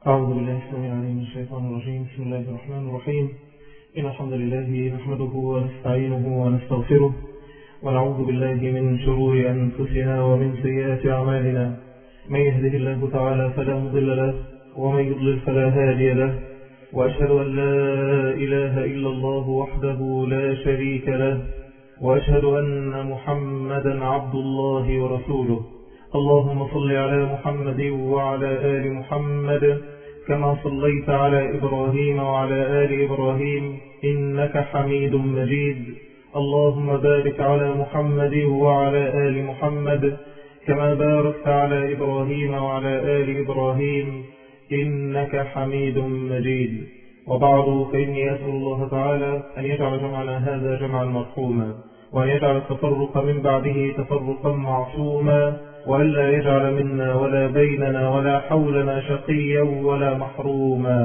أعوذ بالله السميع العليم من الشيطان الرجيم بسم الله الرحمن الرحيم إن الحمد لله نحمده ونستعينه ونستغفره ونعوذ بالله من شرور أنفسنا ومن سيئات أعمالنا من يهده الله تعالى فلا مضل له ومن يضلل فلا هادي له وأشهد أن لا إله إلا الله وحده لا شريك له وأشهد أن محمدا عبد الله ورسوله اللهم صل على محمد وعلى آل محمد كما صليت على إبراهيم وعلى آل إبراهيم إنك حميد مجيد اللهم بارك على محمد وعلى آل محمد كما باركت على إبراهيم وعلى آل إبراهيم إنك حميد مجيد وبعض فإني أسأل الله تعالى أن يجعل جمعنا هذا جمعا مرحوما وأن يجعل التفرق من بعده تفرقا معصوما وألا يجعل منا ولا بيننا ولا حولنا شقيا ولا محروما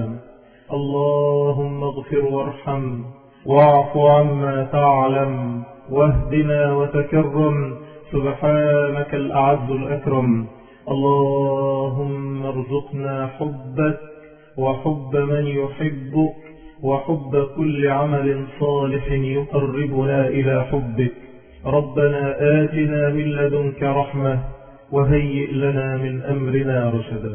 اللهم اغفر وارحم واعف عما تعلم واهدنا وتكرم سبحانك الأعز الأكرم اللهم ارزقنا حبك وحب من يحبك وحب كل عمل صالح يقربنا إلى حبك ربنا آتنا من لدنك رحمة وهيئ لنا من أمرنا رشدا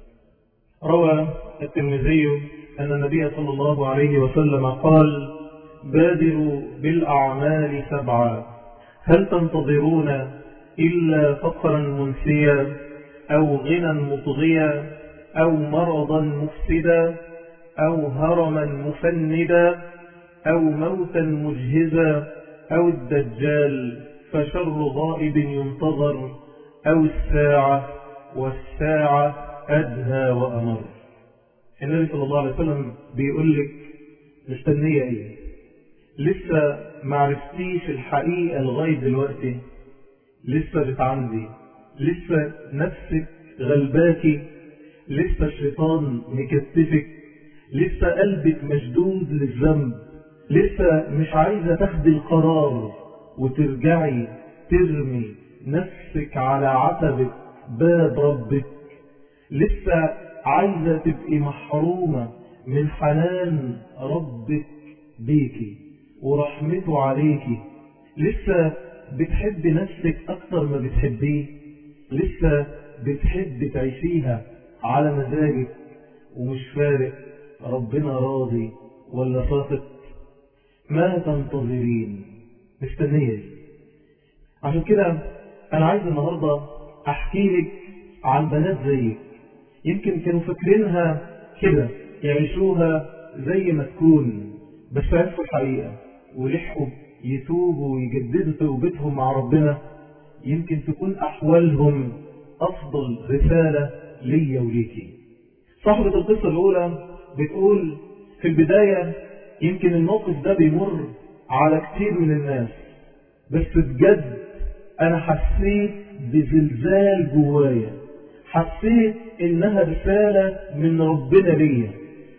روى الترمذي أن النبي صلى الله عليه وسلم قال بادروا بالأعمال سبعا هل تنتظرون إلا فقرا منسيا أو غنى مطغيا أو مرضا مفسدا أو هرما مفندا أو موتا مجهزا أو الدجال فشر غائب ينتظر أو الساعة والساعة أدهى وأمر النبي صلى الله عليه وسلم بيقول لك مستنية ايه لسه معرفتيش الحقيقة لغاية دلوقتي لسه بتعندي لسه نفسك غلباكي لسه الشيطان مكتفك لسه قلبك مشدود للذنب لسه مش عايزة تاخدي القرار وترجعي ترمي نفسك على عتبة باب ربك لسه عايزة تبقي محرومة من حنان ربك بيكي ورحمته عليكي لسه بتحب نفسك أكتر ما بتحبيه لسه بتحب تعيشيها على مزاجك ومش فارق ربنا راضي ولا ساخط ما تنتظرين مستنية عشان كده أنا عايز النهاردة أحكي لك عن بنات زيك يمكن كانوا فاكرينها كده يعيشوها زي ما تكون بس عرفوا الحقيقة ولحقوا يتوبوا ويجددوا توبتهم مع ربنا يمكن تكون أحوالهم أفضل رسالة ليا وليكي صاحبة القصة الأولى بتقول في البداية يمكن الموقف ده بيمر على كتير من الناس بس بجد أنا حسيت بزلزال جوايا حسيت إنها رسالة من ربنا ليا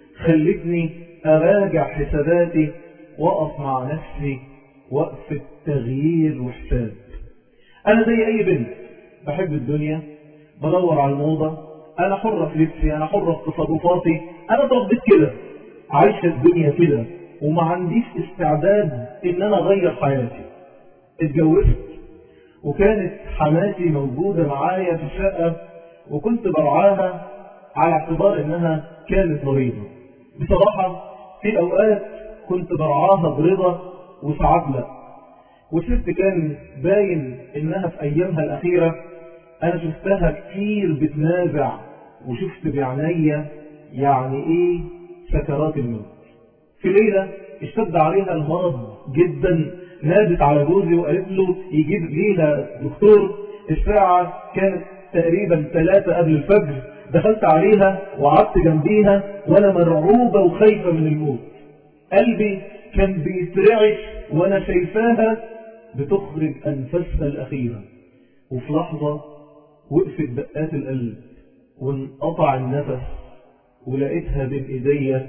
خلتني أراجع حساباتي وأقف مع نفسي وقفة تغيير وحساب أنا زي أي بنت بحب الدنيا بدور على الموضة أنا حرة في لبسي أنا حرة في تصرفاتي أنا اتربيت كده عايشة الدنيا كده وما عنديش استعداد إن أنا أغير حياتي اتجوزت وكانت حماتي موجودة معايا في الشقة وكنت برعاها على اعتبار إنها كانت مريضة بصراحة في أوقات كنت برعاها برضا وساعات لا والست كان باين إنها في أيامها الأخيرة أنا شفتها كتير بتنازع وشفت بعناية يعني إيه سكرات الموت في ليلة اشتد عليها المرض جدا نادت على جوزي وقالت له يجيب ليلة دكتور الساعة كانت تقريبا ثلاثة قبل الفجر دخلت عليها وقعدت جنبيها وانا مرعوبة وخايفة من الموت قلبي كان بيترعش وانا شايفاها بتخرج انفاسها الاخيرة وفي لحظة وقفت دقات القلب وانقطع النفس ولقيتها بين ايديا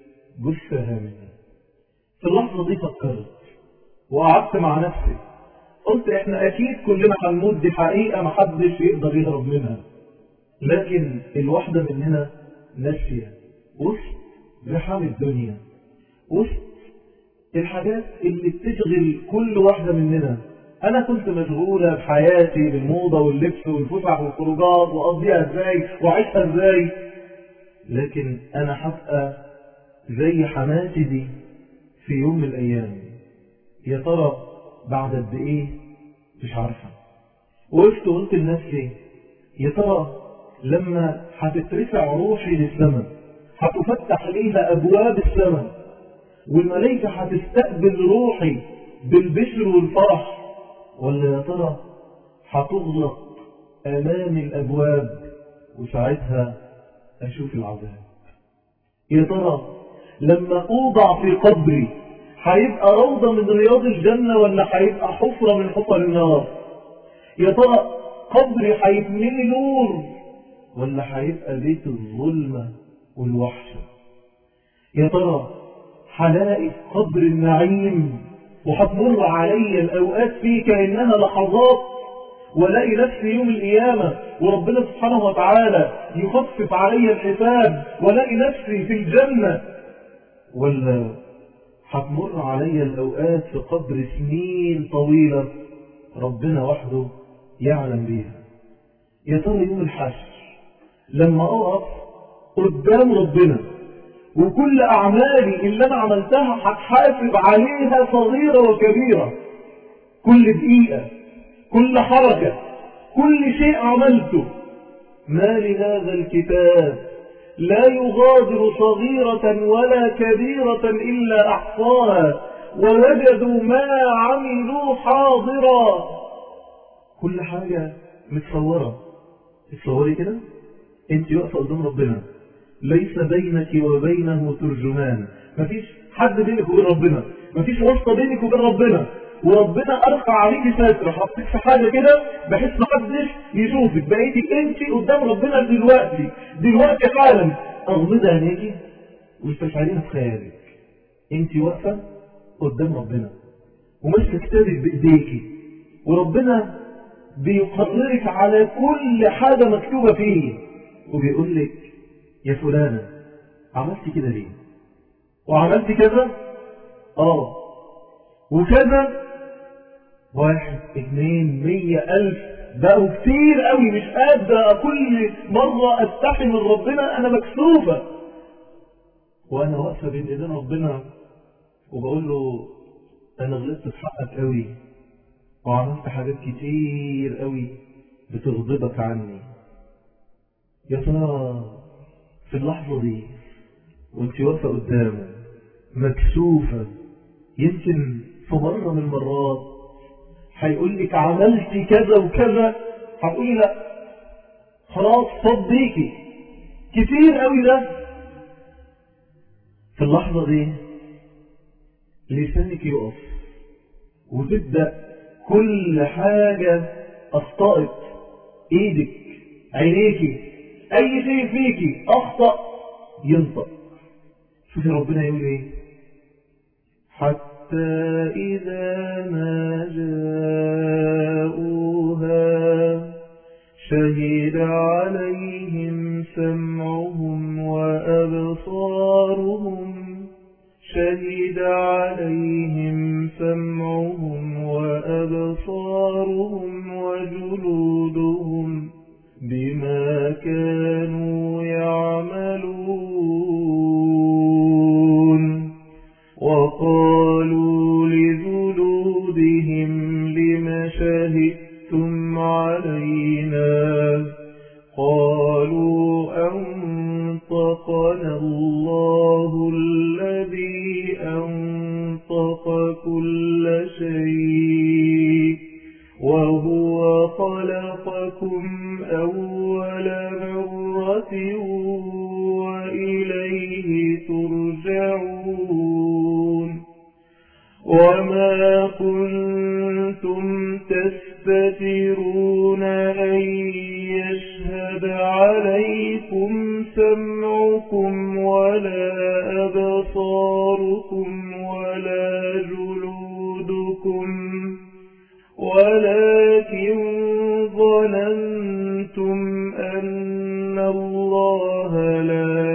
جثة هامنة في اللحظة دي فكرت وقعدت مع نفسي قلت احنا اكيد كلنا هنموت دي حقيقة محدش يقدر يهرب منها لكن الواحدة مننا ناسية وسط زحام الدنيا وسط الحاجات اللي بتشغل كل واحدة مننا أنا كنت مشغولة بحياتي بالموضة واللبس والفسح والخروجات وأقضيها إزاي وأعيشها إزاي لكن أنا هبقى زي حماتي دي في يوم من الأيام يا ترى بعد قد إيه مش عارفة وقفت وقلت لنفسي يا ترى لما هتترفع روحي للسماء هتفتح ليها أبواب السماء والملائكة هتستقبل روحي بالبشر والفرح ولا يا ترى هتغلق أمام الأبواب وساعتها أشوف العذاب يا ترى لما أوضع في قبري هيبقى روضة من رياض الجنة ولا هيبقى حفرة من حفر النار يا ترى قبري هيتملي نور ولا هيبقى بيت الظلمة والوحشة يا ترى هلاقي في قبر النعيم وهتمر علي الأوقات فيه كأنها لحظات ولاقي نفسي يوم القيامة وربنا سبحانه وتعالى يخفف علي الحساب ولاقي نفسي في الجنة ولا هتمر علي الأوقات في قبر سنين طويلة ربنا وحده يعلم بيها يا ترى يوم الحشر لما أقف قدام ربنا وكل أعمالي اللي أنا عملتها هتحاسب عليها صغيرة وكبيرة كل دقيقة كل حركة كل شيء عملته ما لهذا الكتاب لا يغادر صغيرة ولا كبيرة إلا أحصاها ووجدوا ما عملوا حاضرا كل حاجة متصورة تصوري كده انت واقفة قدام ربنا ليس بينك وبينه ترجمان مفيش حد بينك وبين ربنا مفيش واسطة بينك وبين ربنا وربنا أرفع عليك ساتر حطيت في حاجة كده بحيث محدش يشوفك بقيتي انت قدام ربنا دلوقتي دلوقتي حالا اغمض عينيكي واستشعريها في خيالك انت واقفة قدام ربنا وماسكه كتابك بايديكي وربنا بيقررك على كل حاجة مكتوبة فيه وبيقول لك يا فلانة عملت كده ليه وعملت كذا اه وكذا واحد اثنين مية ألف بقوا كتير قوي مش قادرة كل مرة استحي من ربنا أنا مكسوفة وأنا واقفة بين إيدين ربنا وبقول له أنا غلطت في حقك قوي وعملت حاجات كتير قوي بتغضبك عني يا ترى في اللحظة دي وانت واقفة قدامه مكسوفة يمكن في مرة من المرات هيقول لك عملت كذا وكذا هتقولي لا خلاص صديكي كتير قوي ده في اللحظة دي لسانك يقف وتبدأ كل حاجة أخطأت إيدك عينيكي أي شيء فيكي أخطأ ينطق شوفي ربنا يقول إيه حتى إذا ما جاءوها شهد عليهم سمعهم وأبصارهم شهد عليهم سمعهم وأبصارهم وجلودهم بما كانوا يعملون وقالوا لجلودهم لم شهدتم علينا قالوا أنطقنا الله الذي أنطق كل شيء وهو خلقكم أول مرة وإليه ترجعون وما كنتم تستترون أن يشهد عليكم سمعكم ولا أبصاركم ولا جلودكم ولكن ظننتم أن الله لا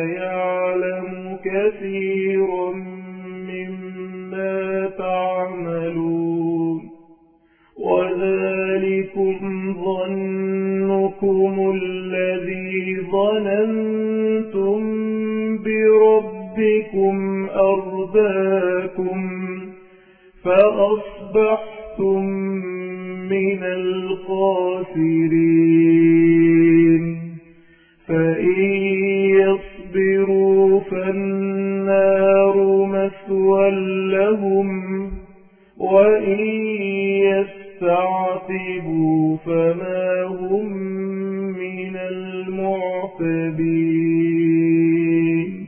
كثيرا مما تعملون وذلكم ظنكم الذي ظننتم بربكم أرداكم فأصبحتم من الخاسرين فإن يصبروا فالنار مثوى لهم وإن يستعتبوا فما هم من المعتبين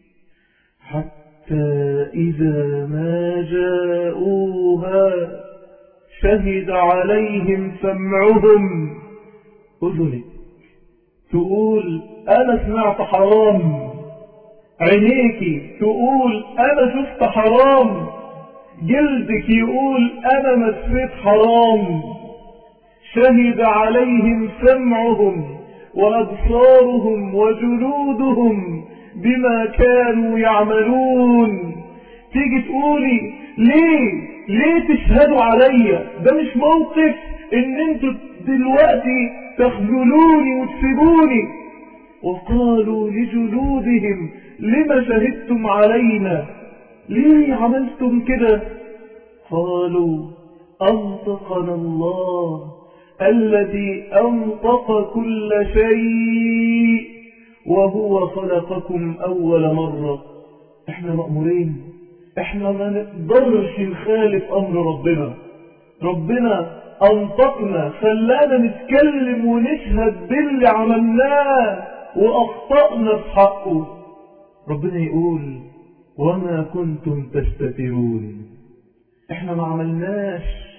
حتى إذا ما جاءوها شهد عليهم سمعهم أذنك تقول أنا سمعت حرام عينيكي تقول أنا شفت حرام جلدك يقول أنا مسيت حرام شهد عليهم سمعهم وأبصارهم وجلودهم بما كانوا يعملون تيجي تقولي ليه ليه تشهدوا عليا ده مش موقف ان انتوا دلوقتي تخذلوني وتسيبوني وقالوا لجلودهم لما شهدتم علينا ليه عملتم كده قالوا أنطقنا الله الذي أنطق كل شيء وهو خلقكم أول مرة احنا مأمورين احنا ما نقدرش نخالف أمر ربنا ربنا أنطقنا خلانا نتكلم ونشهد باللي عملناه وأخطأنا في حقه ربنا يقول وما كنتم تستترون احنا ما عملناش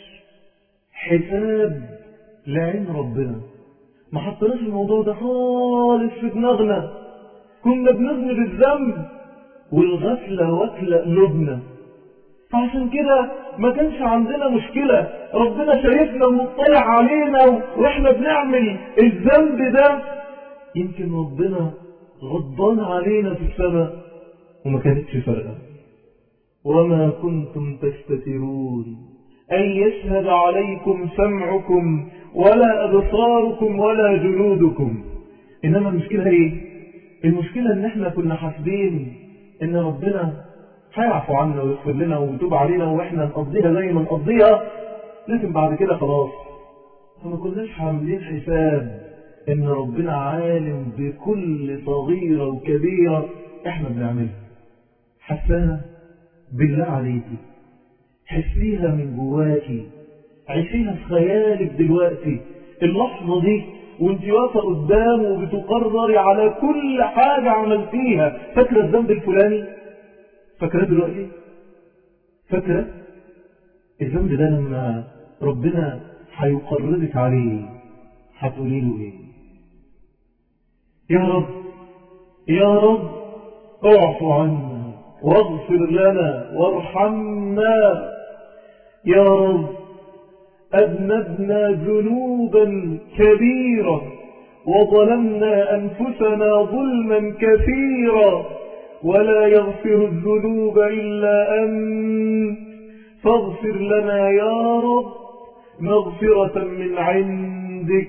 حساب لعين ربنا ما حطناش الموضوع ده خالص في دماغنا كنا بنذنب الذنب والغفلة واكلة قلوبنا فعشان كده ما كانش عندنا مشكلة ربنا شايفنا ومطلع علينا واحنا بنعمل الذنب ده يمكن ربنا غضبان علينا في السماء وما كانتش فارقة وما كنتم تستترون أن يشهد عليكم سمعكم ولا أبصاركم ولا جلودكم إنما المشكلة إيه؟ المشكلة إن إحنا كنا حاسبين إن ربنا هيعفو عنا ويغفر لنا ويتوب علينا وإحنا نقضيها زي ما نقضيها لكن بعد كده خلاص فما كناش عاملين حساب إن ربنا عالم بكل صغيرة وكبيرة إحنا بنعملها حساها بالله عليكي حسيها من جواكي عيشيها في خيالك دلوقتي اللحظة دي وانت واقفة قدامه وبتقرري على كل حاجة عملتيها فاكرة الذنب الفلاني فاكرة دلوقتي فاكرة الذنب ده لما ربنا هيقررك عليه هتقولي له ايه يا رب يا رب اعفو عنا واغفر لنا وارحمنا يا رب أذنبنا ذنوبا كبيرة وظلمنا أنفسنا ظلما كثيرا ولا يغفر الذنوب إلا أنت فاغفر لنا يا رب مغفرة من عندك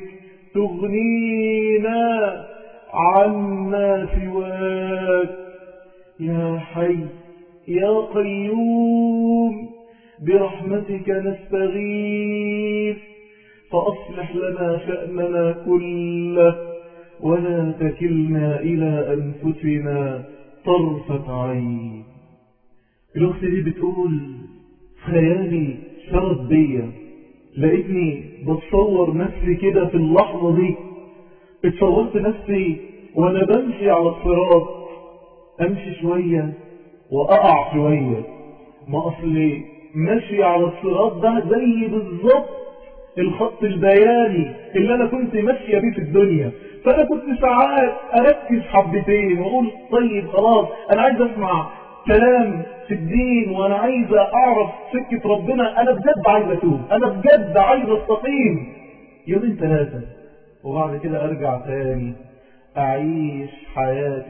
تغنينا عما سواك يا حي يا قيوم برحمتك نستغيث فأصلح لنا شأننا كله ولا تكلنا إلى أنفسنا طرفة عين الأخت دي بتقول خيالي شرط بيا لقيتني بتصور نفسي كده في اللحظة دي اتصورت نفسي وانا بمشي على الصراط امشي شوية واقع شوية ما اصلي ماشي على الصراط ده زي بالظبط الخط البياني اللي انا كنت ماشية بيه في الدنيا فانا كنت ساعات اركز حبتين واقول طيب خلاص انا عايز اسمع كلام في الدين وانا عايز اعرف سكة ربنا انا بجد عايز اتوب انا بجد عايز استقيم يومين ثلاثة وبعد كده ارجع تاني اعيش حياتي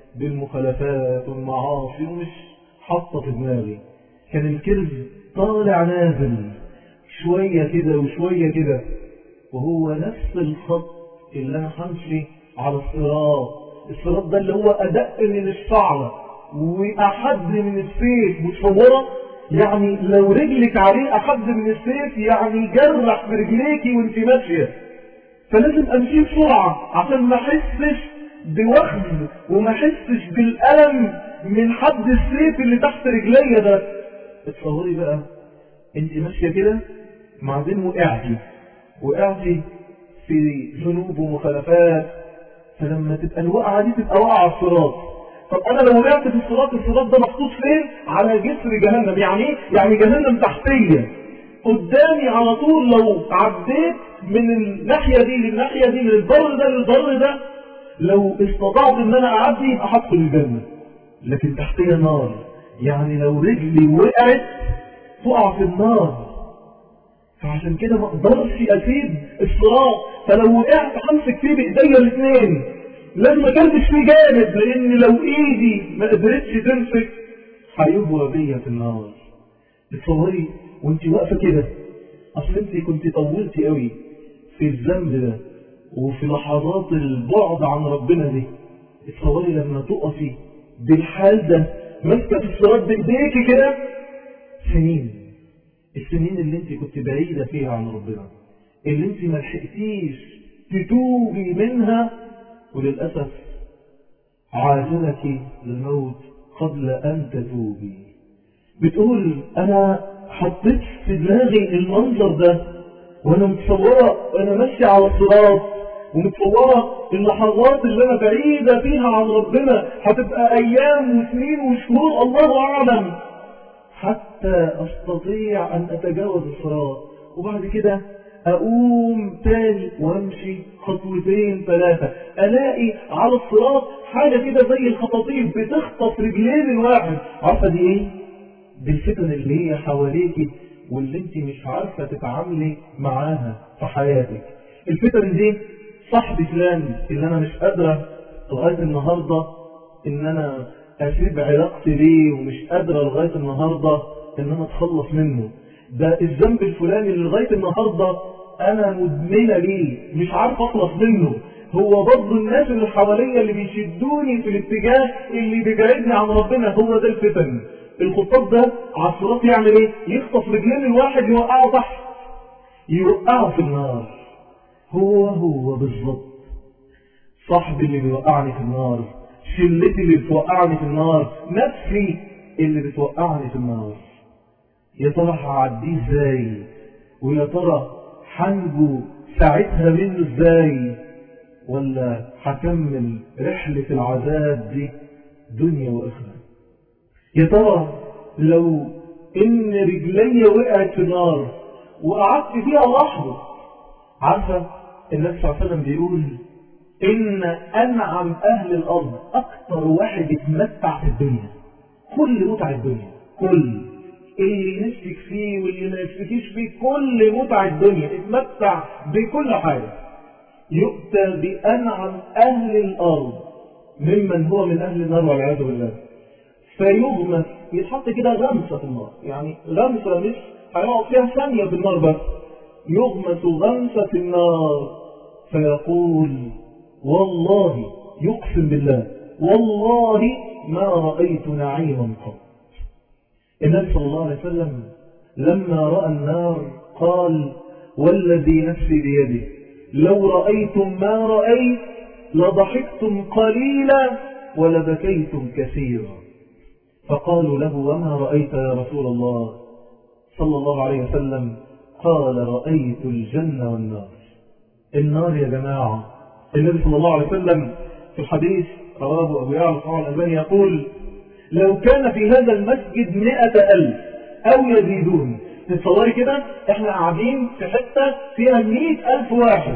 بالمخالفات والمعاصي ومش حاطة في دماغي كان الكذب طالع نازل شوية كده وشوية كده وهو نفس الخط اللي انا همشي على الصراط الصراط ده اللي هو ادق من الشعرة واحد من السيف متصورة يعني لو رجلك عليه احد من السيف يعني جرح في رجليكي وانت ماشية فلازم امشي بسرعة عشان ما احسش بوخز وما احسش بالالم من حد السيف اللي تحت رجليا ده اتصوري بقى انت ماشية كده بعدين وقعتي وقعتي في ذنوب ومخالفات فلما تبقى الوقعة دي تبقى وقعة على الصراط طب انا لو وقعت في الصراط الصراط ده محطوط فين على جسر جهنم يعني ايه يعني جهنم تحتية قدامي على طول لو عديت من الناحية دي للناحية دي من البر ده للبر ده لو استطعت ان انا اعدي يبقى هدخل الجنة لكن تحتية نار يعني لو رجلي وقعت تقع في النار فعشان كده ما اقدرش اسيب الصراط فلو وقعت همسك فيه بايديا الاثنين لازم اكلمش فيه جامد لان لو ايدي ما قدرتش تمسك هيهوى بيا في النار تصوري وانت واقفه كده اصل انت كنت طولتي قوي في الذنب ده وفي لحظات البعد عن ربنا دي تصوري لما تقفي بالحال ده ماسكه في الصراط بايديكي كده سنين السنين اللي انت كنت بعيدة فيها عن ربنا اللي انت ما لحقتيش تتوبي منها وللأسف عاجلك الموت قبل أن تتوبي بتقول أنا حطيت في دماغي المنظر ده وأنا متصورة وأنا ماشية على الصراط ومتصورة اللحظات اللي أنا بعيدة فيها عن ربنا هتبقى أيام وسنين وشهور الله أعلم حتى أستطيع أن أتجاوز الصراط وبعد كده أقوم تاني وأمشي خطوتين ثلاثة ألاقي على الصراط حاجة كده زي الخطاطيف بتخطف رجلين الواحد عارفة دي إيه؟ دي الفتن اللي هي حواليكي واللي انت مش عارفة تتعاملي معاها في حياتك الفتن دي صاحبي فلان اللي أنا مش قادرة لغاية النهاردة إن أنا أسيب علاقتي بيه ومش قادرة لغاية النهاردة إن أنا أتخلص منه ده الذنب الفلاني اللي لغاية النهاردة أنا مدمنة ليه مش عارف أخلص منه هو برضه الناس اللي حواليا اللي بيشدوني في الاتجاه اللي بيبعدني عن ربنا هو ده الفتن الخطاب ده على الصراط يعمل ايه يخطف رجلين الواحد يوقعه تحت يوقعه في النار هو هو بالظبط صاحبي اللي بيوقعني في النار شلتي اللي بتوقعني في النار نفسي اللي بتوقعني في النار يا ترى هعديه ازاي ويا ترى هنجو ساعتها منه ازاي ولا هكمل رحلة العذاب دي دنيا واخرة يا ترى لو ان رجلي وقعت في النار وقعدت فيها لحظة عارفة النبي صلى الله عليه وسلم بيقول إن أنعم أهل الأرض أكثر واحد يتمتع في الدنيا كل متع الدنيا كل اللي نفسك فيه واللي ما نفسكيش فيه كل متع الدنيا اتمتع بكل حاجة يؤتى بأنعم أهل الأرض ممن هو من أهل النار والعياذ بالله فيغمس يتحط كده غمسة في النار يعني غمسة مش هيقعد فيها ثانية في النار بس يغمس غمسة في النار فيقول والله يقسم بالله والله ما رأيت نعيما قط النبي صلى الله عليه وسلم لما رأى النار قال والذي نفسي بيده لو رأيتم ما رأيت لضحكتم قليلا ولبكيتم كثيرا فقالوا له وما رأيت يا رسول الله صلى الله عليه وسلم قال رأيت الجنة والنار النار يا جماعة النبي صلى الله عليه وسلم في الحديث رواه أبو يعلى صلى الألباني يقول لو كان في هذا المسجد مئة ألف أو يزيدون تتصوري كده احنا قاعدين في حتة فيها مئة ألف واحد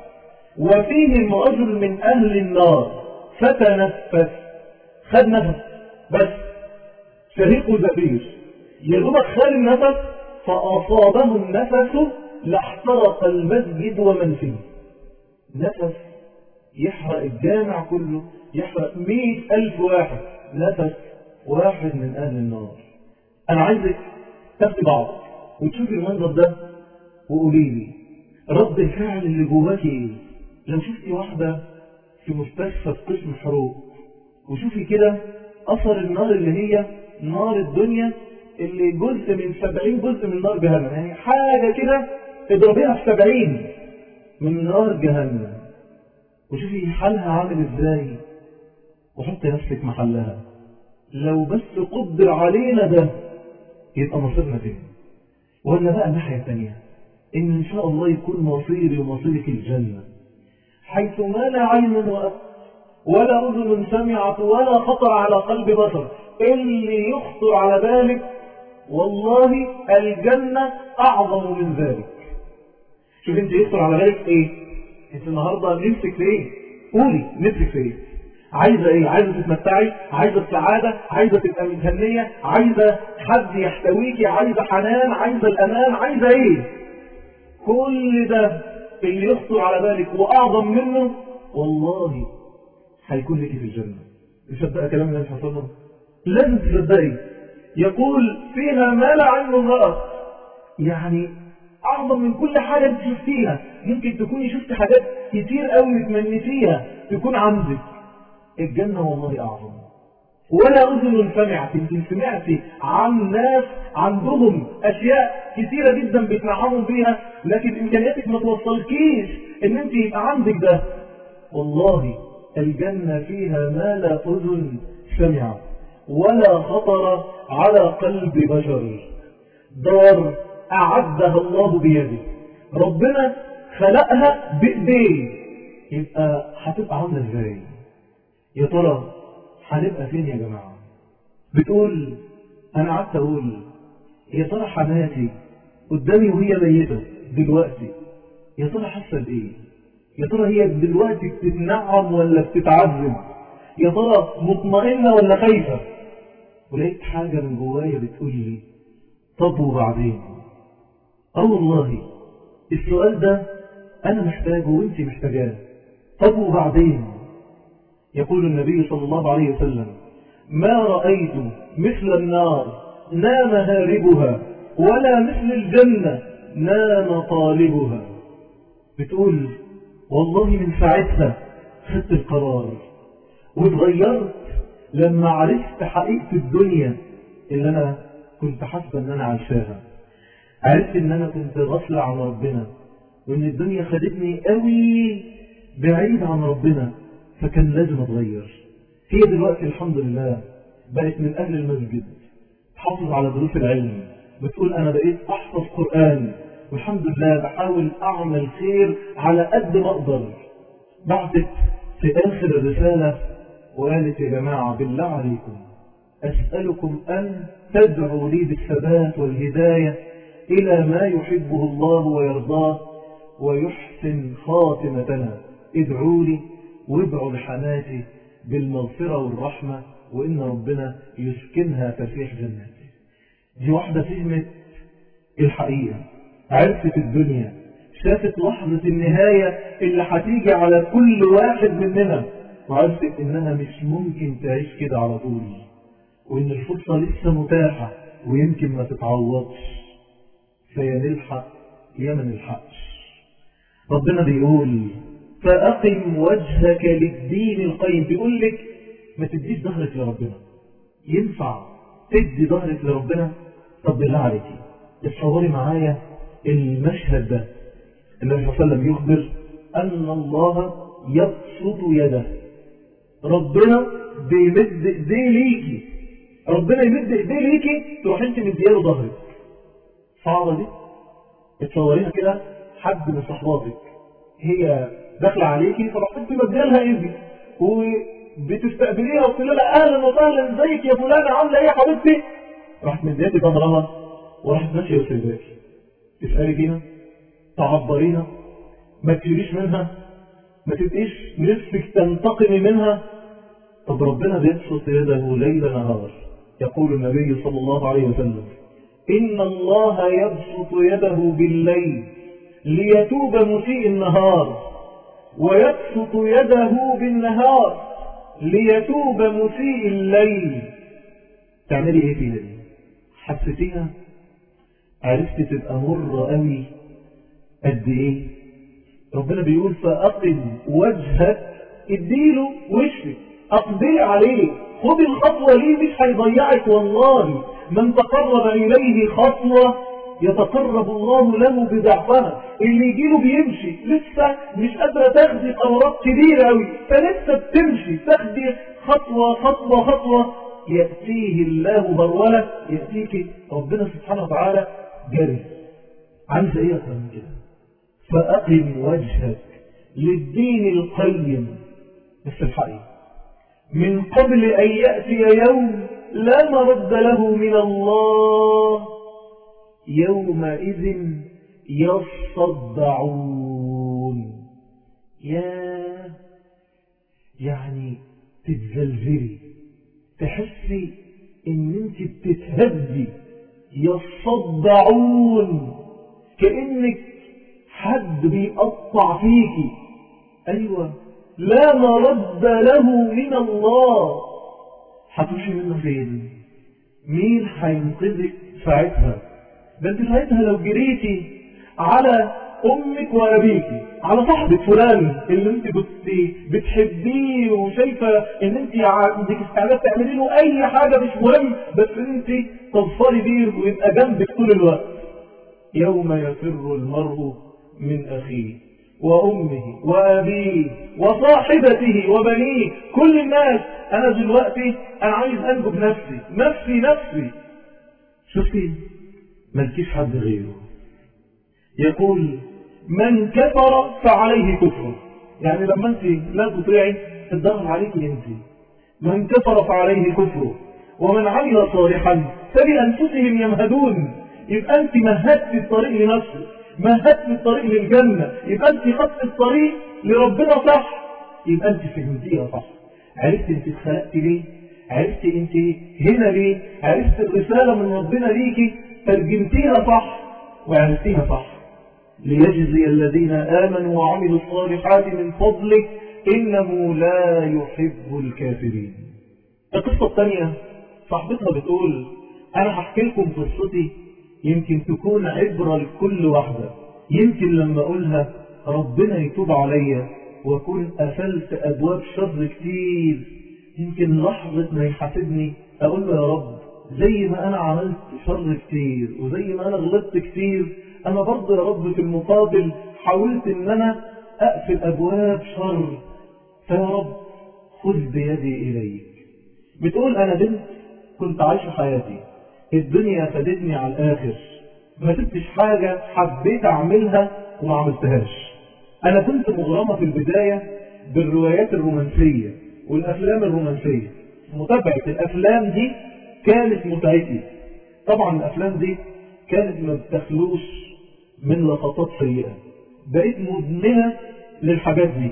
وفيهم رجل من أهل النار فتنفس خد نفس بس شهيق زفير يدوبك خد النفس فأصابه النفس لاحترق المسجد ومن فيه نفس يحرق الجامع كله يحرق مئة ألف واحد نفس واحد من أهل النار أنا عايزك تاخدي بعض وتشوفي المنظر ده وقولي لي رد الفعل اللي جواكي ايه لو شفتي واحدة في مستشفى في قسم حروق وشوفي كده أثر النار اللي هي نار الدنيا اللي جزء من سبعين جزء من نار جهنم يعني حاجة كده اضربيها في سبعين من نار جهنم وشوفي حالها عامل ازاي وحطي نفسك محلها لو بس قدر علينا ده يبقى مصيرنا فين ولا بقى الناحية الثانية إن إن شاء الله يكون مصيري ومصيرك الجنة حيث ما لا عين رأت ولا أذن سمعت ولا خطر على قلب بشر اللي يخطر على بالك والله الجنة أعظم من ذلك شوف انت يخطر على بالك ايه انت النهاردة نفسك في ايه قولي نفسك في ايه عايزة ايه عايزة تتمتعي عايزة السعادة عايزة تبقى متهنية عايزة حد يحتويكي عايزة حنان عايزة الامان عايزة ايه كل ده اللي يخطر على بالك واعظم منه والله هيكون لك في الجنة تصدق كلام النبي صلى الله عليه وسلم لازم تصدقي يقول فيها ما لا عين رأت يعني أعظم من كل حاجة انت شفتيها ممكن تكوني شفت حاجات كتير قوي تمنيتيها تكون عندك الجنة والله أعظم ولا أذن سمعت انت سمعتي عن ناس عندهم أشياء كثيرة جدا بيتنعموا بيها لكن إمكانياتك ما توصلكيش ان انت يبقى عندك ده والله الجنة فيها ما لا أذن سمعت ولا خطر على قلب بشر دار أعدها الله بيده ربنا خلقها بإيديه يبقى هتبقى عاملة ازاي يا ترى هنبقى فين يا جماعة بتقول أنا قعدت أقول يا ترى حماتي قدامي وهي ميتة دلوقتي يا ترى حاسة بإيه يا ترى هي دلوقتي بتتنعم ولا بتتعذب يا ترى مطمئنة ولا خايفة ولقيت حاجة من جوايا بتقول لي طب وبعدين اه والله السؤال ده أنا محتاجه وانت محتاجاه طب وبعدين يقول النبي صلى الله عليه وسلم ما رأيت مثل النار نام هاربها ولا مثل الجنة نام طالبها بتقول والله من ساعتها خدت القرار واتغيرت لما عرفت حقيقة الدنيا اللي أنا كنت حاسبة أن أنا عايشاها عرفت أن أنا كنت غفلة عن ربنا وأن الدنيا خدتني قوي بعيد عن ربنا فكان لازم أتغير هي دلوقتي الحمد لله بقت من أهل المسجد تحافظ على دروس العلم بتقول أنا بقيت أحفظ قرآن والحمد لله بحاول أعمل خير على قد ما أقدر بعتت في آخر الرسالة وقالت يا جماعة بالله عليكم أسألكم أن تدعوا لي بالثبات والهداية إلى ما يحبه الله ويرضاه ويحسن خاتمتنا ادعوا لي وادعوا لحماتي بالمغفرة والرحمة وإن ربنا يسكنها تفيح جناته دي واحدة فهمت الحقيقة عرفت الدنيا شافت لحظة النهاية اللي هتيجي على كل واحد مننا وعرفت انها مش ممكن تعيش كده على طول وان الفرصة لسه متاحة ويمكن ما تتعوضش فيا نلحق يا ما نلحقش ربنا بيقول فأقم وجهك للدين القيم بيقول لك ما تديش ظهرك لربنا ينفع تدي ظهرك لربنا طب بالله عليكي اتصوري معايا المشهد ده النبي صلى الله عليه وسلم يخبر أن الله يبسط يده ربنا بيمد ايديه ليكي ربنا يمد ايديه ليكي تروح انت مدياله ظهرك صعبة دي اتصوريها كده حد من صحباتك هي داخله عليكي فرحت انت مديالها ايدي وبتستقبليها وتقول لها اهلا وسهلا ازيك يا فلانه عامله ايه يا حبيبتي راحت مدياتي ظهرها وراحت ماشيه وسايباكي تسالي فينا تعبرينا ما تشيليش منها ما تبقيش نفسك تنتقمي منها طب ربنا بيبسط يده ليل نهار يقول النبي صلى الله عليه وسلم إن الله يبسط يده بالليل ليتوب مسيء النهار ويبسط يده بالنهار ليتوب مسيء الليل تعملي ايه فيها دي حسيتيها عرفت تبقى مرة قوي قد ايه ربنا بيقول فأقم وجهك اديله وشك اقبل عليه خد الخطوة ليه مش هيضيعك والله من تقرب إليه خطوة يتقرب الله له بضعفها اللي يجيله بيمشي لسه مش قادرة تاخدي قرارات كبيرة قوي فلسه بتمشي تاخدي خطوة خطوة خطوة يأتيه الله برولة يأتيك ربنا سبحانه وتعالى جري عايزة ايه اكتر من كده فأقم وجهك للدين القيم بس الحقيقة من قبل أن يأتي يوم لا مرد له من الله يومئذ يصدعون يا يعني تتزلزلي تحسي ان انت بتتهدي يصدعون كأنك حد بيقطع فيكي ايوه لا مرد له من الله هتمشي منه فين مين هينقذك ساعتها ده انت ساعتها لو جريتي على امك وابيكي على صاحبك فلان اللي انت كنت بتحبيه وشايفه ان انت عندك استعداد تعملي له اي حاجه مش مهم بس انت تظفري بيه ويبقى جنبك طول الوقت يوم يفر المرء من اخيه وامه وابيه وصاحبته وبنيه كل الناس انا دلوقتي انا عايز انجو بنفسي نفسي نفسي شفتي ملكيش حد غيره يقول من كفر فعليه كفر يعني لما انت لا تطيعي الضغط عليك انت من كفر فعليه كفر ومن عمل صالحا فلأنفسهم يمهدون يبقى انت مهدت الطريق لنفسك مهدت الطريق للجنة يبقى انت خدت الطريق لربنا صح يبقى انت فهمتيها صح عرفت انت اتخلقت ليه عرفت انت هنا ليه عرفت الرسالة من ربنا ليكي ترجمتيها صح وعرفتيها صح ليجزي الذين آمنوا وعملوا الصالحات من فضله إنه لا يحب الكافرين القصة الثانية صاحبتها بتقول أنا هحكي لكم قصتي يمكن تكون عبرة لكل واحدة يمكن لما أقولها ربنا يتوب عليا وأكون قفلت أبواب شر كتير يمكن لحظة ما يحاسبني أقول له يا رب زي ما أنا عملت شر كتير وزي ما أنا غلطت كتير أنا برضه يا رب في المقابل حاولت إن أنا أقفل أبواب شر فيا رب خذ بيدي إليك بتقول أنا بنت كنت عايشة حياتي الدنيا فادتني على الآخر ما سبتش حاجة حبيت أعملها وما عملتهاش أنا كنت مغرمة في البداية بالروايات الرومانسية والأفلام الرومانسية متابعة الأفلام دي كانت متعتي طبعا الأفلام دي كانت ما بتخلوش من لقطات سيئة بقيت مدمنة للحاجات دي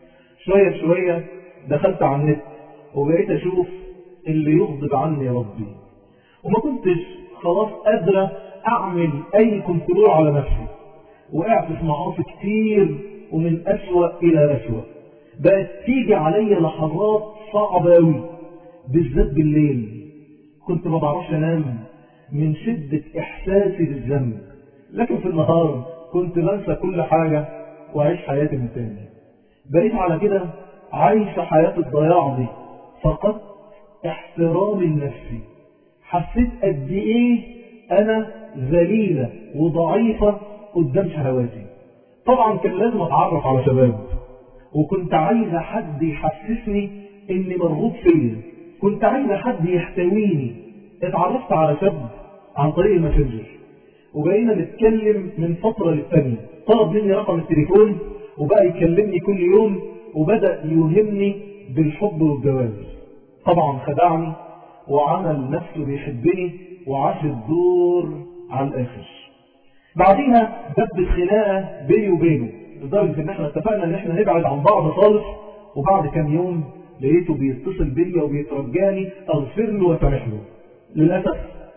شوية شوية دخلت على النت وبقيت أشوف اللي يغضب عني ربي وما كنتش خلاص قادرة أعمل أي كنترول على نفسي وقعت في معاصي كتير ومن أسوأ إلى أسوأ بقت تيجي عليا لحظات صعبة أوي بالذات بالليل كنت ما بعرفش أنام من شدة إحساسي بالذنب لكن في النهار كنت بنسى كل حاجة وأعيش حياتي من تاني بقيت على كده عايش حياة الضياع دي فقدت احترامي لنفسي حسيت قد ايه انا ذليلة وضعيفة قدام شهواتي طبعا كان لازم اتعرف على شباب وكنت عايزة حد يحسسني اني مرغوب فيا كنت عايزة حد يحتويني اتعرفت على شاب عن طريق الماسنجر وبقينا نتكلم من فترة للتانية طلب مني رقم التليفون وبقى يكلمني كل يوم وبدأ يوهمني بالحب والجواز طبعا خدعني وعمل نفسه بيحبني وعاش الدور على الآخر بعديها دبت خناقة بيني وبينه لدرجة ان احنا اتفقنا ان احنا نبعد عن بعض خالص وبعد كام يوم لقيته بيتصل بيا وبيترجاني اغفر له واسامح له للأسف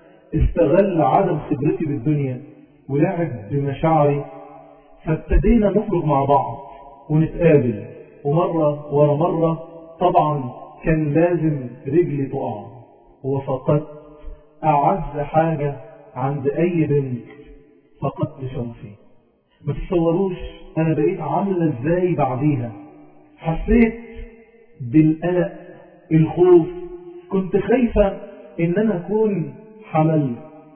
استغل عدم خبرتي بالدنيا ولعب بمشاعري فابتدينا نخرج مع بعض ونتقابل ومرة ورا مرة طبعا كان لازم رجلي تقع وفقدت أعز حاجة عند أي بنت فقدت شرفي ما تتصوروش أنا بقيت عاملة إزاي بعديها حسيت بالقلق الخوف كنت خايفة إن أنا أكون حملت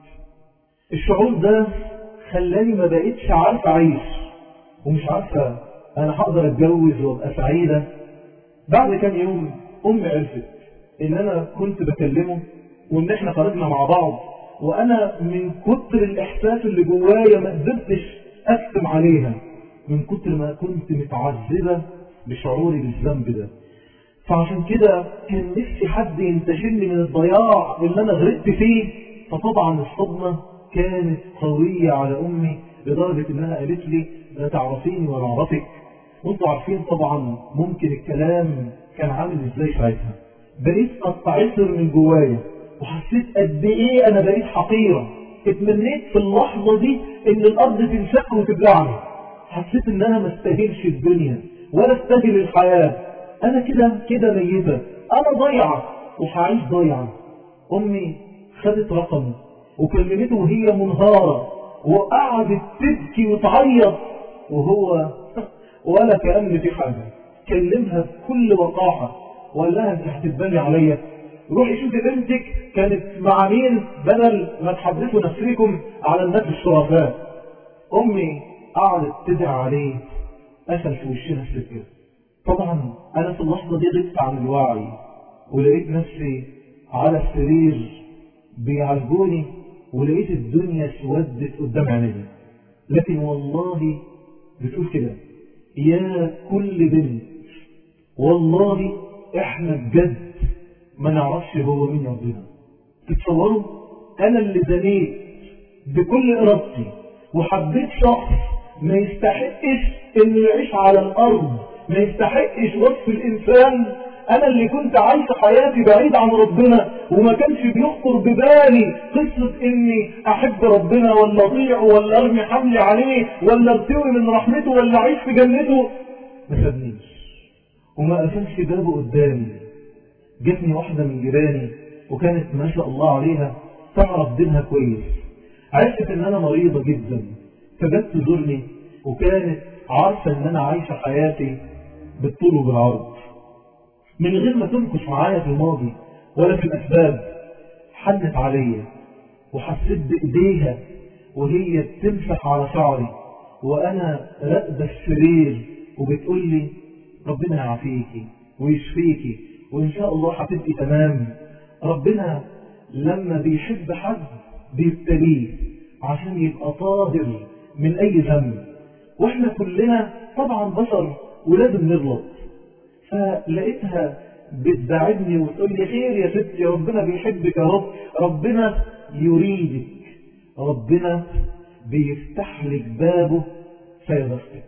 الشعور ده خلاني ما بقيتش عارفة أعيش ومش عارفة أنا هقدر أتجوز وأبقى سعيدة بعد كام يوم أمي عرفت إن أنا كنت بكلمه وإن إحنا خرجنا مع بعض وأنا من كتر الإحساس اللي جوايا ما قدرتش أكتم عليها من كتر ما كنت متعذبة بشعوري بالذنب ده فعشان كده كان نفسي حد ينتشلني من الضياع اللي أنا غرقت فيه فطبعا الصدمة كانت قوية على أمي لدرجة إنها قالت لي لا تعرفيني ولا أعرفك وانتوا عارفين طبعا ممكن الكلام كان عامل ازاي ساعتها بقيت استعصر من جوايا وحسيت قد ايه انا بقيت حقيرة اتمنيت في اللحظة دي ان الارض تنشق وتبلعني حسيت ان انا ما استاهلش الدنيا ولا استاهل الحياة انا كده كده ميتة انا ضيعة وهعيش ضيعة امي خدت رقم وكلمته وهي منهارة وقعدت تبكي وتعيط وهو ولا كأن في حاجة كلمها بكل وقاحة وقال لها انت هتتبني عليا روحي شوفي بنتك كانت مع مين بدل ما تحدثوا نفسكم على الناس الشرفاء امي قعدت تدعي عليه قفل في وشنا السكر طبعا انا في اللحظة دي غبت عن الوعي ولقيت نفسي على السرير بيعالجوني ولقيت الدنيا اسودت قدام عيني لكن والله بتقول كده يا كل بنت والله احنا بجد ما نعرفش هو مين ربنا تتصوروا انا اللي زنيت بكل ارادتي وحبيت شخص ما يستحقش انه يعيش على الارض ما يستحقش وصف الانسان انا اللي كنت عايش حياتي بعيد عن ربنا وما كانش بيخطر ببالي قصة اني احب ربنا ولا اطيعه ولا ارمي حملي عليه ولا ارتوي من رحمته ولا اعيش في جنته ما سابنيش وما قفلش بابه قدامي جتني واحدة من جيراني وكانت ما شاء الله عليها تعرف دينها كويس عرفت ان انا مريضة جدا فجت تزورني وكانت عارفة ان انا عايشة حياتي بالطول وبالعرض من غير ما تنكش معايا في الماضي ولا في الأسباب حنت عليا وحسيت بإيديها وهي بتمسح على شعري وأنا راقدة السرير وبتقول لي ربنا يعافيكي ويشفيكي وإن شاء الله هتبقي تمام ربنا لما بيحب حد بيبتليه عشان يبقى طاهر من أي ذنب وإحنا كلنا طبعا بشر ولازم نغلط فلقيتها بتدعبني وتقول لي خير يا ستي ربنا بيحبك يا رب ربنا يريدك ربنا بيفتح لك بابه فيبختك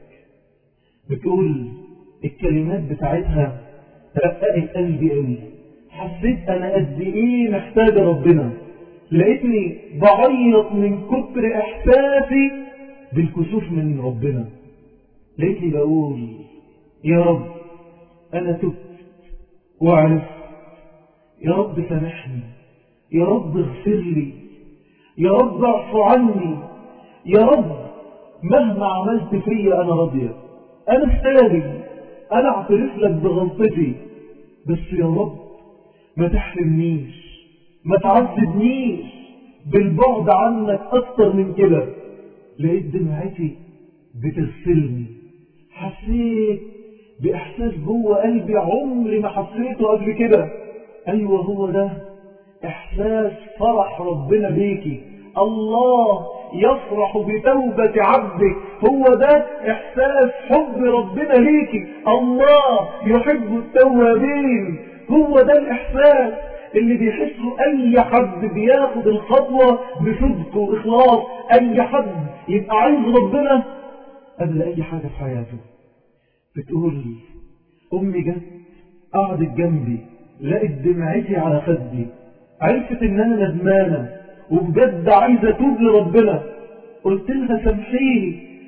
بتقول الكلمات بتاعتها رققت قلبي قوي حسيت انا قد ايه محتاجه ربنا لقيتني بعيط من كتر احساسي بالكسوف من ربنا لقيتني بقول يا رب أنا تبت وعرفت يا رب سامحني يا رب اغفر لي يا رب اعفو عني يا رب مهما عملت فيا أنا راضية أنا استاذي أنا اعترف لك بغلطتي بس يا رب ما تحرمنيش ما تعذبنيش بالبعد عنك أكتر من كده لقيت دمعتي بتغسلني حسيت بإحساس جوه قلبي عمري ما حسيته قبل كده أيوة هو ده إحساس فرح ربنا بيكي الله يفرح بتوبة عبدك هو ده إحساس حب ربنا ليكي الله يحب التوابين هو ده الإحساس اللي بيحسه أي حد بياخد الخطوة بصدق وإخلاص أي حد يبقى عايز ربنا قبل أي حاجة في حياته بتقول أمي جت قعدت جنبي لقت دمعتي على خدي عرفت إن أنا ندمانة وبجد عايزة أتوب لربنا قلت لها سامحيني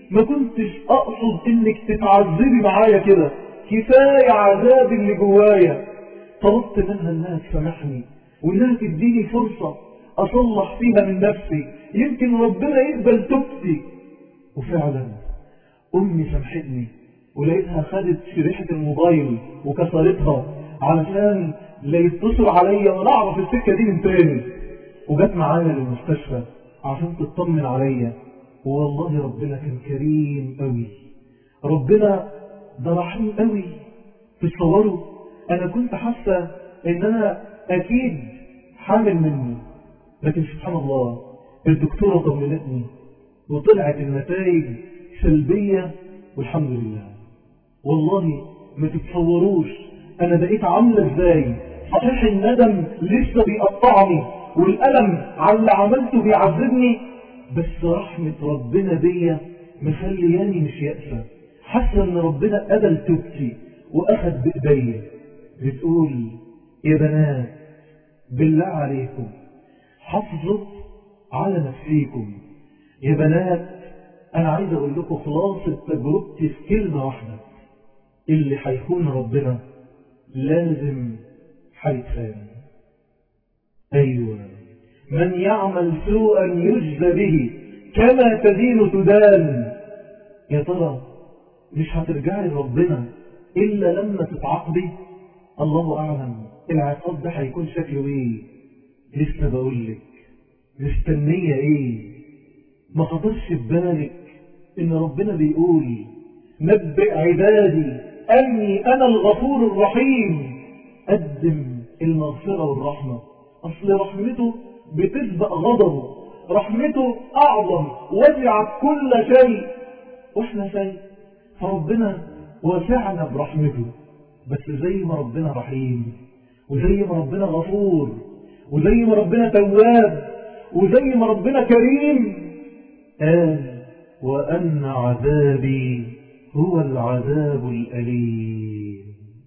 ما كنتش اقصد انك تتعذبي معايا كده كفاية عذاب اللي جوايا طلبت منها انها تسامحني وانها تديني فرصة اصلح فيها من نفسي يمكن ربنا يقبل توبتي وفعلا امي سامحتني ولقيتها خدت شريحة الموبايل وكسرتها علشان لا يتصل عليا ولا اعرف السكة دي من تاني وجت معايا للمستشفى عشان تطمن عليا والله ربنا كان كريم قوي ربنا ده رحيم قوي تتصوروا انا كنت حاسة ان انا اكيد حامل منه لكن سبحان الله الدكتورة طمنتني وطلعت النتائج سلبية والحمد لله والله ما تتصوروش انا بقيت عاملة ازاي صحيح الندم لسه بيقطعني والألم على اللي عملته بيعذبني بس رحمة ربنا بيا مخلياني مش يأسى حاسة ان ربنا قبل توبتي واخد بإيديا بتقول يا بنات بالله عليكم حافظوا على نفسيكم يا بنات انا عايز اقول لكم خلاصة تجربتي في كلمة واحدة اللي هيكون ربنا لازم هيتخان ايوه من يعمل سوءا يجزى به كما تدين تدان يا ترى مش هترجعي لربنا الا لما تتعاقبي الله اعلم العقاب ده هيكون شكله ايه لسه بقول لك مستنيه ايه ما خطرش في بالك ان ربنا بيقول نبئ عبادي اني انا الغفور الرحيم قدم المغفره والرحمه اصل رحمته بتسبق غضبه رحمته اعظم وسعت كل شيء واحنا شيء فربنا وسعنا برحمته بس زي ما ربنا رحيم وزي ما ربنا غفور وزي ما ربنا تواب وزي ما ربنا كريم قال وأن عذابي هو العذاب الأليم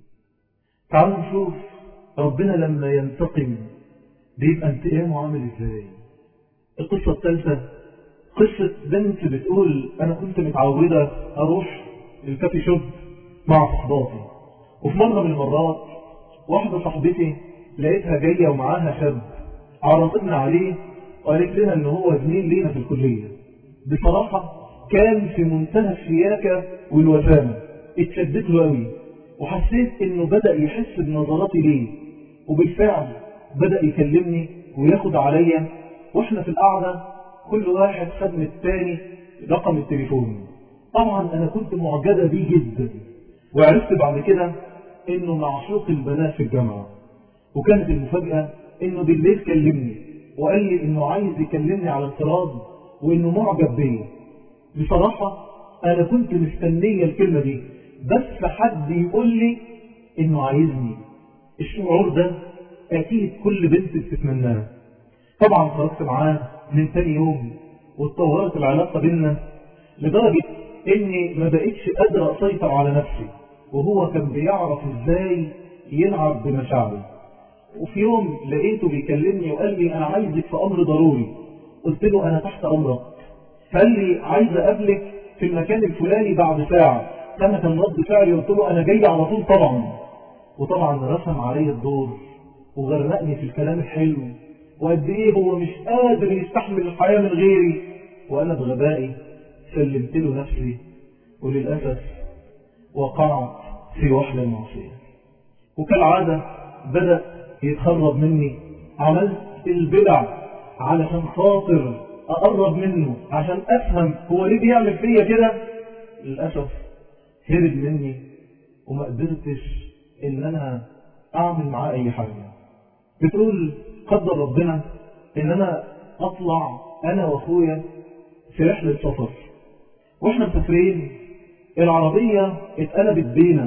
تعالوا نشوف ربنا لما ينتقم بيبقى انتقامه عامل ازاي القصة الثالثة قصة بنت بتقول أنا كنت متعودة أروح الكافي شوب مع صحباتي وفي مرة من المرات واحدة صاحبتي لقيتها جاية ومعاها شاب عرضتنا عليه وقالت لنا ان هو زميل لينا في الكلية بصراحة كان في منتهى الشياكة والوسامة اتشدت له قوي وحسيت انه بدأ يحس بنظراتي ليه وبالفعل بدأ يكلمني وياخد عليا واحنا في القعدة كل واحد خد من التاني رقم التليفون طبعا انا كنت معجبة بيه جدا وعرفت بعد كده انه معشوق البنات في الجامعة وكانت المفاجأة انه بالليل كلمني وقال لي انه عايز يكلمني على انفراد وانه معجب بيا بصراحة انا كنت مستنية الكلمة دي بس حد يقول لي انه عايزني الشعور ده اكيد كل بنت بتتمناه طبعا خرجت معاه من تاني يوم واتطورت العلاقة بينا لدرجة اني ما بقتش قادر اسيطر على نفسي وهو كان بيعرف ازاي يلعب بمشاعري وفي يوم لقيته بيكلمني وقال لي انا عايزك في امر ضروري قلت له انا تحت امرك قال لي عايز اقابلك في المكان الفلاني بعد ساعة انا كان رد فعلي قلت له انا جاي على طول طبعا وطبعا رسم علي الدور وغرقني في الكلام الحلو وقد ايه هو مش قادر يستحمل الحياة من غيري وانا بغبائي سلمت له نفسي وللأسف وقعت في وحل المعصية وكالعادة بدأ يتخرب مني عملت البدع علشان خاطر أقرب منه عشان أفهم هو ليه بيعمل فيا كده للأسف هرب مني وما قدرتش إن أنا أعمل معاه أي حاجة بتقول قدر ربنا إن أنا أطلع أنا وأخويا في رحلة سفر وإحنا مسافرين العربية اتقلبت بينا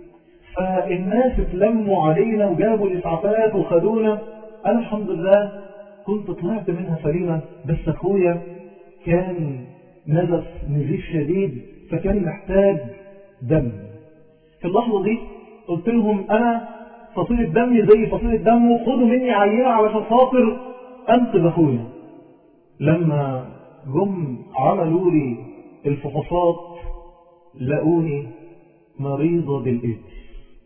فالناس اتلموا علينا وجابوا الإسعافات وخدونا أنا الحمد لله كنت طلعت منها سليمة بس أخويا كان نزف نزيف شديد فكان محتاج دم في اللحظة دي قلت لهم أنا فصيلة دمي زي فصيلة دمه خدوا مني عينة علشان خاطر أنقذ أخويا لما جم عملوا لي الفحوصات لقوني مريضة بالإيدز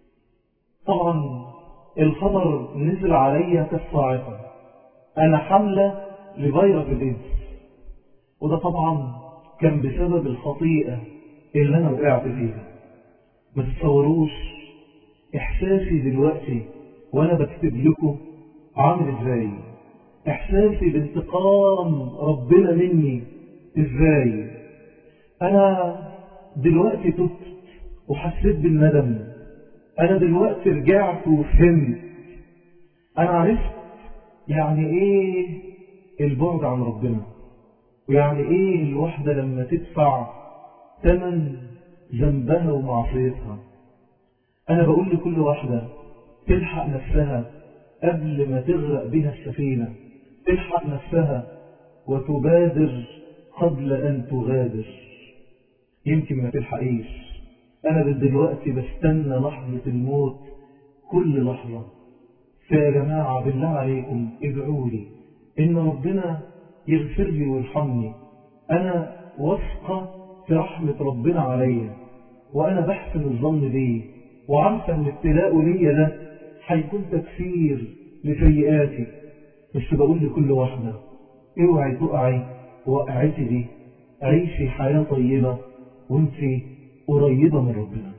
طبعا الخبر نزل عليا كالصاعقة أنا حملة لفيروس الإيدز وده طبعا كان بسبب الخطيئة اللي أنا وقعت فيها ما تتصوروش إحساسي دلوقتي وأنا بكتب لكم عامل إزاي إحساسي بانتقام ربنا مني إزاي أنا دلوقتي تبت وحسيت بالندم أنا دلوقتي رجعت وفهمت أنا عرفت يعني إيه البعد عن ربنا ويعني إيه الوحدة لما تدفع ثمن ذنبها ومعصيتها أنا بقول لكل واحدة تلحق نفسها قبل ما تغرق بها السفينة تلحق نفسها وتبادر قبل أن تغادر يمكن ما تلحقيش أنا دلوقتي بستنى لحظة الموت كل لحظة فيا جماعة بالله عليكم ادعوا لي إن ربنا يغفر لي ويرحمني أنا واثقة في رحمة ربنا عليا وأنا بحسن الظن بيه وعارفة إن ابتلاء ليا ده هيكون تكفير لسيئاتي بس بقول لكل واحدة اوعي تقعي وقعتي دي عيشي حياة طيبة وانت قريبة من ربنا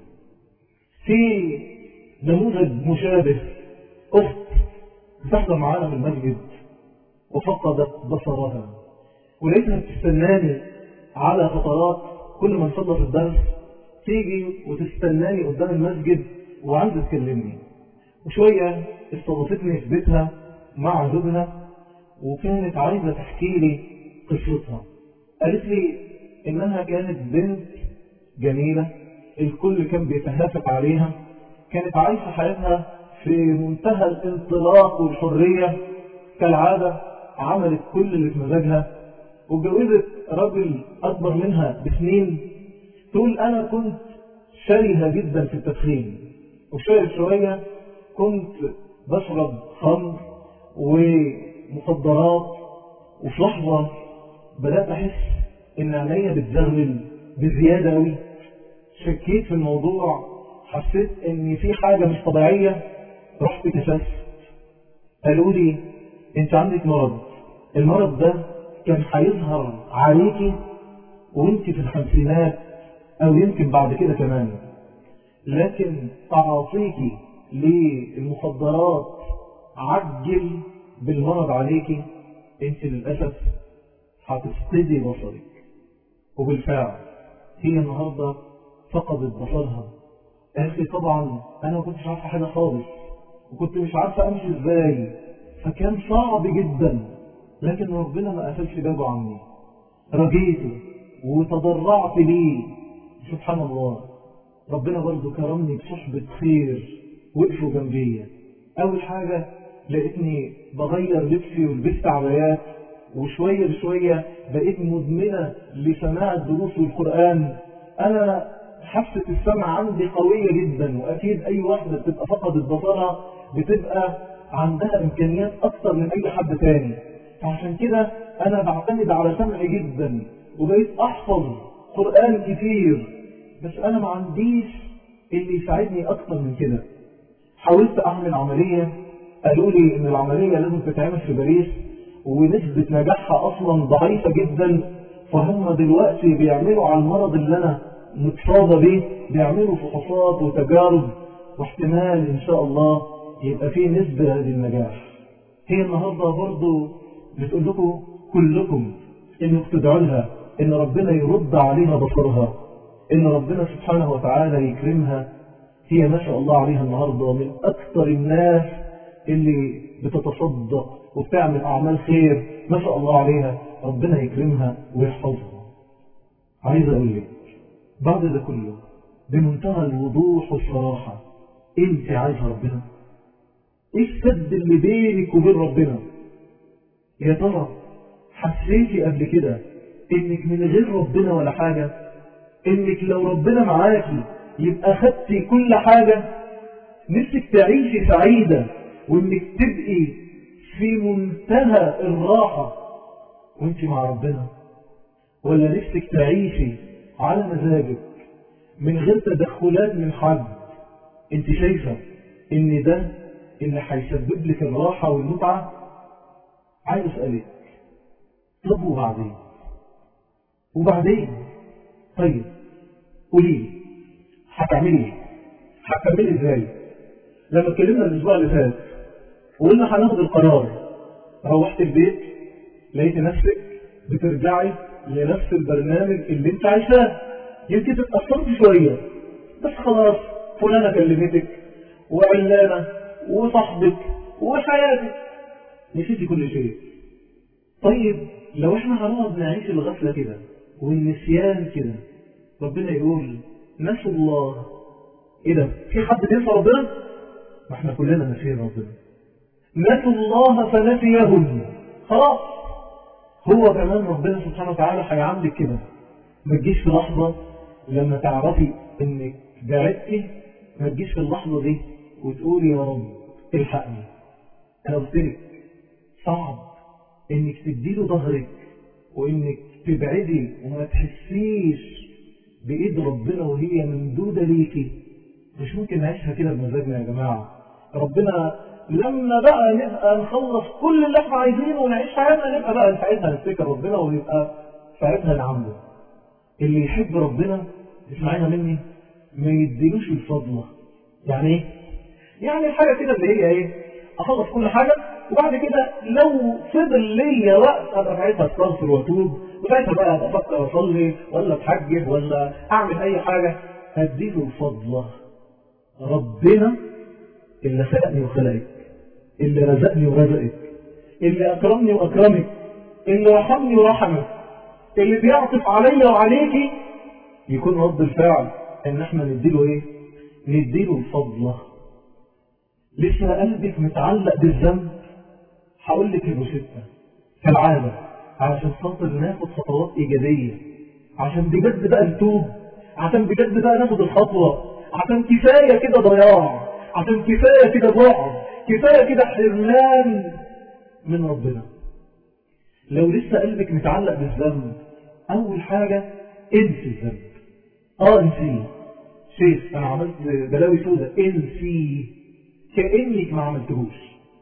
في نموذج مشابه أخت بتحضر معانا في المسجد وفقدت بصرها ولقيتها بتستناني على فترات كل ما نخلص الدرس تيجي وتستناني قدام المسجد وعايزة تكلمني وشوية استضافتني في بيتها مع زوجها وكانت عايزة تحكي لي قصتها قالت لي إنها كانت بنت جميلة الكل كان بيتهافت عليها كانت عايشة حياتها في منتهى الانطلاق والحرية كالعادة عملت كل اللي في مزاجها واتجوزت راجل أكبر منها بسنين تقول أنا كنت شرهة جدا في التدخين وشوية شوية كنت بشرب خمر ومخدرات وفي لحظة بدأت أحس إن عينيا بتزغلل بزيادة أوي شكيت في الموضوع حسيت إن في حاجة مش طبيعية رحت كشفت قالوا لي أنت عندك مرض المرض ده كان هيظهر عليكي وانت في الخمسينات أو يمكن بعد كده كمان لكن تعاطيكي للمخدرات عجل بالمرض عليكي انت للأسف هتفقدي بصرك وبالفعل هي النهاردة فقدت بصرها قالت لي طبعا انا ما كنتش عارفة حاجة خالص وكنت مش عارفة امشي ازاي فكان صعب جدا لكن ربنا ما قفلش بابه عني رجيته وتضرعت ليه سبحان الله ربنا برضو كرمني بصحبة خير وقفوا جنبي أول حاجة لقيتني بغير لبسي ولبست عبايات وشوية بشوية بقيت مدمنة لسماع الدروس والقرآن أنا حاسة السمع عندي قوية جدا وأكيد أي واحدة بتبقى فقدت بصرها بتبقى عندها إمكانيات أكتر من أي حد تاني فعشان كده أنا بعتمد على سمعي جدا وبقيت أحفظ قرآن كتير بس أنا ما عنديش اللي يساعدني أكتر من كده حاولت أعمل عملية قالوا لي إن العملية لازم تتعمل في باريس ونسبة نجاحها أصلا ضعيفة جدا فهم دلوقتي بيعملوا على المرض اللي أنا متصابة به بيعملوا فحوصات وتجارب واحتمال إن شاء الله يبقى فيه نسبة للنجاح هي النهاردة برضو بتقول لكم كلكم إنك تدعوا لها إن ربنا يرد عليها بصرها إن ربنا سبحانه وتعالى يكرمها هي ما شاء الله عليها النهاردة من أكثر الناس اللي بتتصدق وبتعمل أعمال خير ما شاء الله عليها ربنا يكرمها ويحفظها عايز أقول لك بعد ده كله بمنتهى الوضوح والصراحة انت عايزها ربنا ايه السد اللي بينك وبين ربنا يا ترى حسيتي قبل كده انك من غير ربنا ولا حاجة انك لو ربنا معاكي يبقى خدتي كل حاجة نفسك تعيشي سعيدة وانك تبقي في منتهى الراحة وانت مع ربنا ولا نفسك تعيشي على مزاجك من غير تدخلات من حد انت شايفة ان ده اللي هيسبب لك الراحة والمتعة عايز اسألك طب وبعدين وبعدين طيب قولي لي هتعملي ايه هتعملي ازاي لما اتكلمنا الاسبوع اللي فات وقلنا هناخد القرار روحت البيت لقيت نفسك بترجعي لنفس البرنامج اللي انت عايشاه يمكن تتأثرت شوية بس خلاص فلانة كلمتك وعلانة وصاحبك وحياتك نسيتي كل شيء طيب لو احنا هنقعد نعيش الغفلة كده والنسيان كده ربنا يقول نسوا الله ايه ده في حد بينسى ربنا ما احنا كلنا نسيين ربنا نسوا الله فنسيهم خلاص هو كمان ربنا سبحانه وتعالى هيعاملك كده ما تجيش في لحظة لما تعرفي انك بعدتي ما تجيش في اللحظة دي وتقولي يا رب الحقني انا قلت لك صعب انك تديله ظهرك وانك تبعدي وما تحسيش بايد ربنا وهي ممدودة ليكي مش ممكن نعيشها كده بمزاجنا يا جماعة ربنا لما بقى نبقى نخلص كل اللي احنا عايزينه ونعيش حياتنا نبقى بقى ساعتها نفتكر ربنا ويبقى ساعتها نعمله اللي يحب ربنا اسمعينا مني ما يديلوش الفضلة يعني ايه؟ يعني الحاجة كده اللي هي ايه اخلص كل حاجة وبعد كده لو فضل ليا وقت ابقى ساعتها استغفر واتوب وساعتها بقى افكر اصلي ولا اتحجب ولا اعمل اي حاجة هديله الفضلة ربنا اللي خلقني وخلقك اللي رزقني ورزقك اللي اكرمني واكرمك اللي رحمني ورحمك اللي بيعطف عليا وعليكي يكون رد الفعل ان احنا نديله ايه نديله الفضلة لسه قلبك متعلق بالذنب هقول لك الروشتة كالعادة علشان خاطر ناخد خطوات ايجابية عشان بجد بقى نتوب عشان بجد بقى ناخد الخطوة عشان كفاية كده ضياع عشان كفاية كده بعد كفاية كده حرمان من ربنا لو لسه قلبك متعلق بالذنب اول حاجة انسي الذنب اه انسيه شيخ انا عملت بلاوي سودة انسيه كأنك ما عملتهوش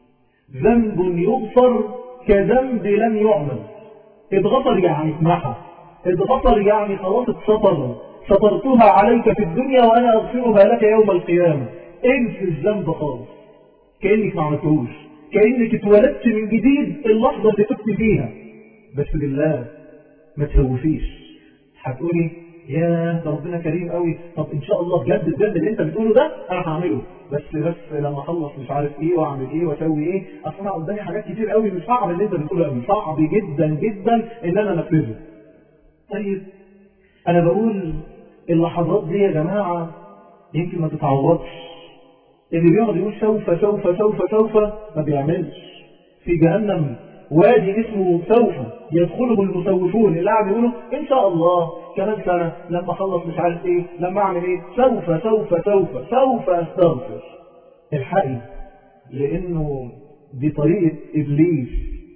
ذنب يغفر كذنب لم يعمل اتغفر يعني اتمحى اتغفر يعني خلاص اتسطر سطرتها عليك في الدنيا وانا اغفرها لك يوم القيامة انسي الذنب خالص كأنك ما عملتهوش كأنك اتولدت من جديد اللحظة اللي تبت فيها بس بالله ما تسوفيش هتقولي يا ده ربنا كريم قوي طب ان شاء الله بجد بجد اللي انت بتقوله ده انا هعمله بس بس لما اخلص مش عارف ايه واعمل ايه واسوي ايه اصل انا قدامي حاجات كتير قوي مش صعب اللي انت بتقوله قوي صعب جدا جدا ان انا انفذه طيب انا بقول اللحظات دي يا جماعه يمكن ما تتعوضش اللي بيقعد يقول سوف سوف سوف سوف ما بيعملش في جهنم وادي اسمه سوف يدخله المسوفون اللي قاعد يقولوا ان شاء الله كمان سنة لما اخلص مش عارف ايه لما اعمل ايه سوف سوف سوف سوف استغفر الحقي لانه دي طريقة ابليس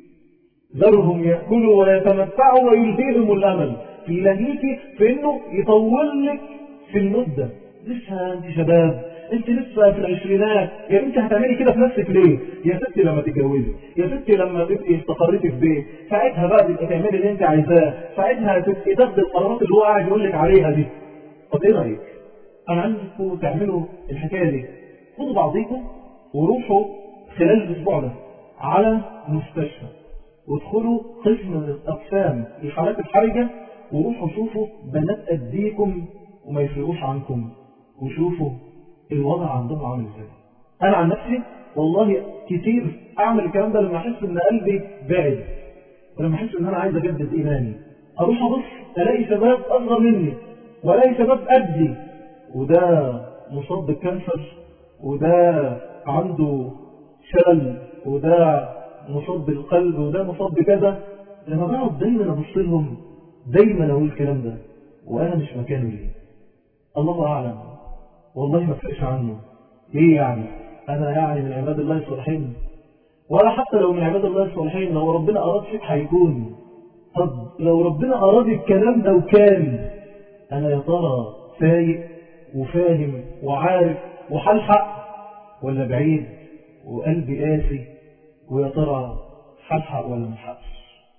ذرهم يأكلوا ويتمتعوا ويلهيهم الامل في لهيك في انه يطول لك في المدة لسه انت شباب انت لسه في العشرينات يا انت هتعملي كده في نفسك ليه يا ستي لما تتجوزي يا ستي لما تبقي استقريتي في بيت ساعتها بقى تبقي تعملي اللي انت عايزاه ساعتها تبقي تاخدي القرارات اللي هو قاعد يقول لك عليها دي طب ايه رايك انا عايزكم تعملوا الحكايه دي خدوا بعضيكم وروحوا خلال الاسبوع ده على مستشفى وادخلوا قسم الاقسام الحالات الحرجه وروحوا شوفوا بنات قديكم وما يفرقوش عنكم وشوفوا الوضع عندهم عامل ازاي انا عن نفسي والله كتير اعمل الكلام ده لما احس ان قلبي بعد ولما احس ان انا عايز اجدد ايماني اروح ابص الاقي شباب اصغر مني والاقي شباب قدي وده مصاب بالكانسر وده عنده شلل وده مصاب بالقلب وده مصاب بكذا لما بقعد دايما ابص لهم دايما اقول الكلام ده وانا مش مكاني ليه الله اعلم والله ما فرقش عنه ليه يعني انا يعني من عباد الله الصالحين ولا حتى لو من عباد الله الصالحين لو ربنا اراد شيء هيكون طب لو ربنا اراد الكلام ده وكان انا يا ترى فايق وفاهم وعارف وحلحق ولا بعيد وقلبي قاسي ويا ترى حلحق ولا ملحقش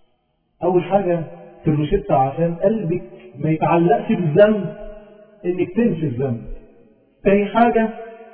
اول حاجة في الروشتة عشان قلبك ما يتعلقش بالذنب انك تنسي الذنب تاني حاجة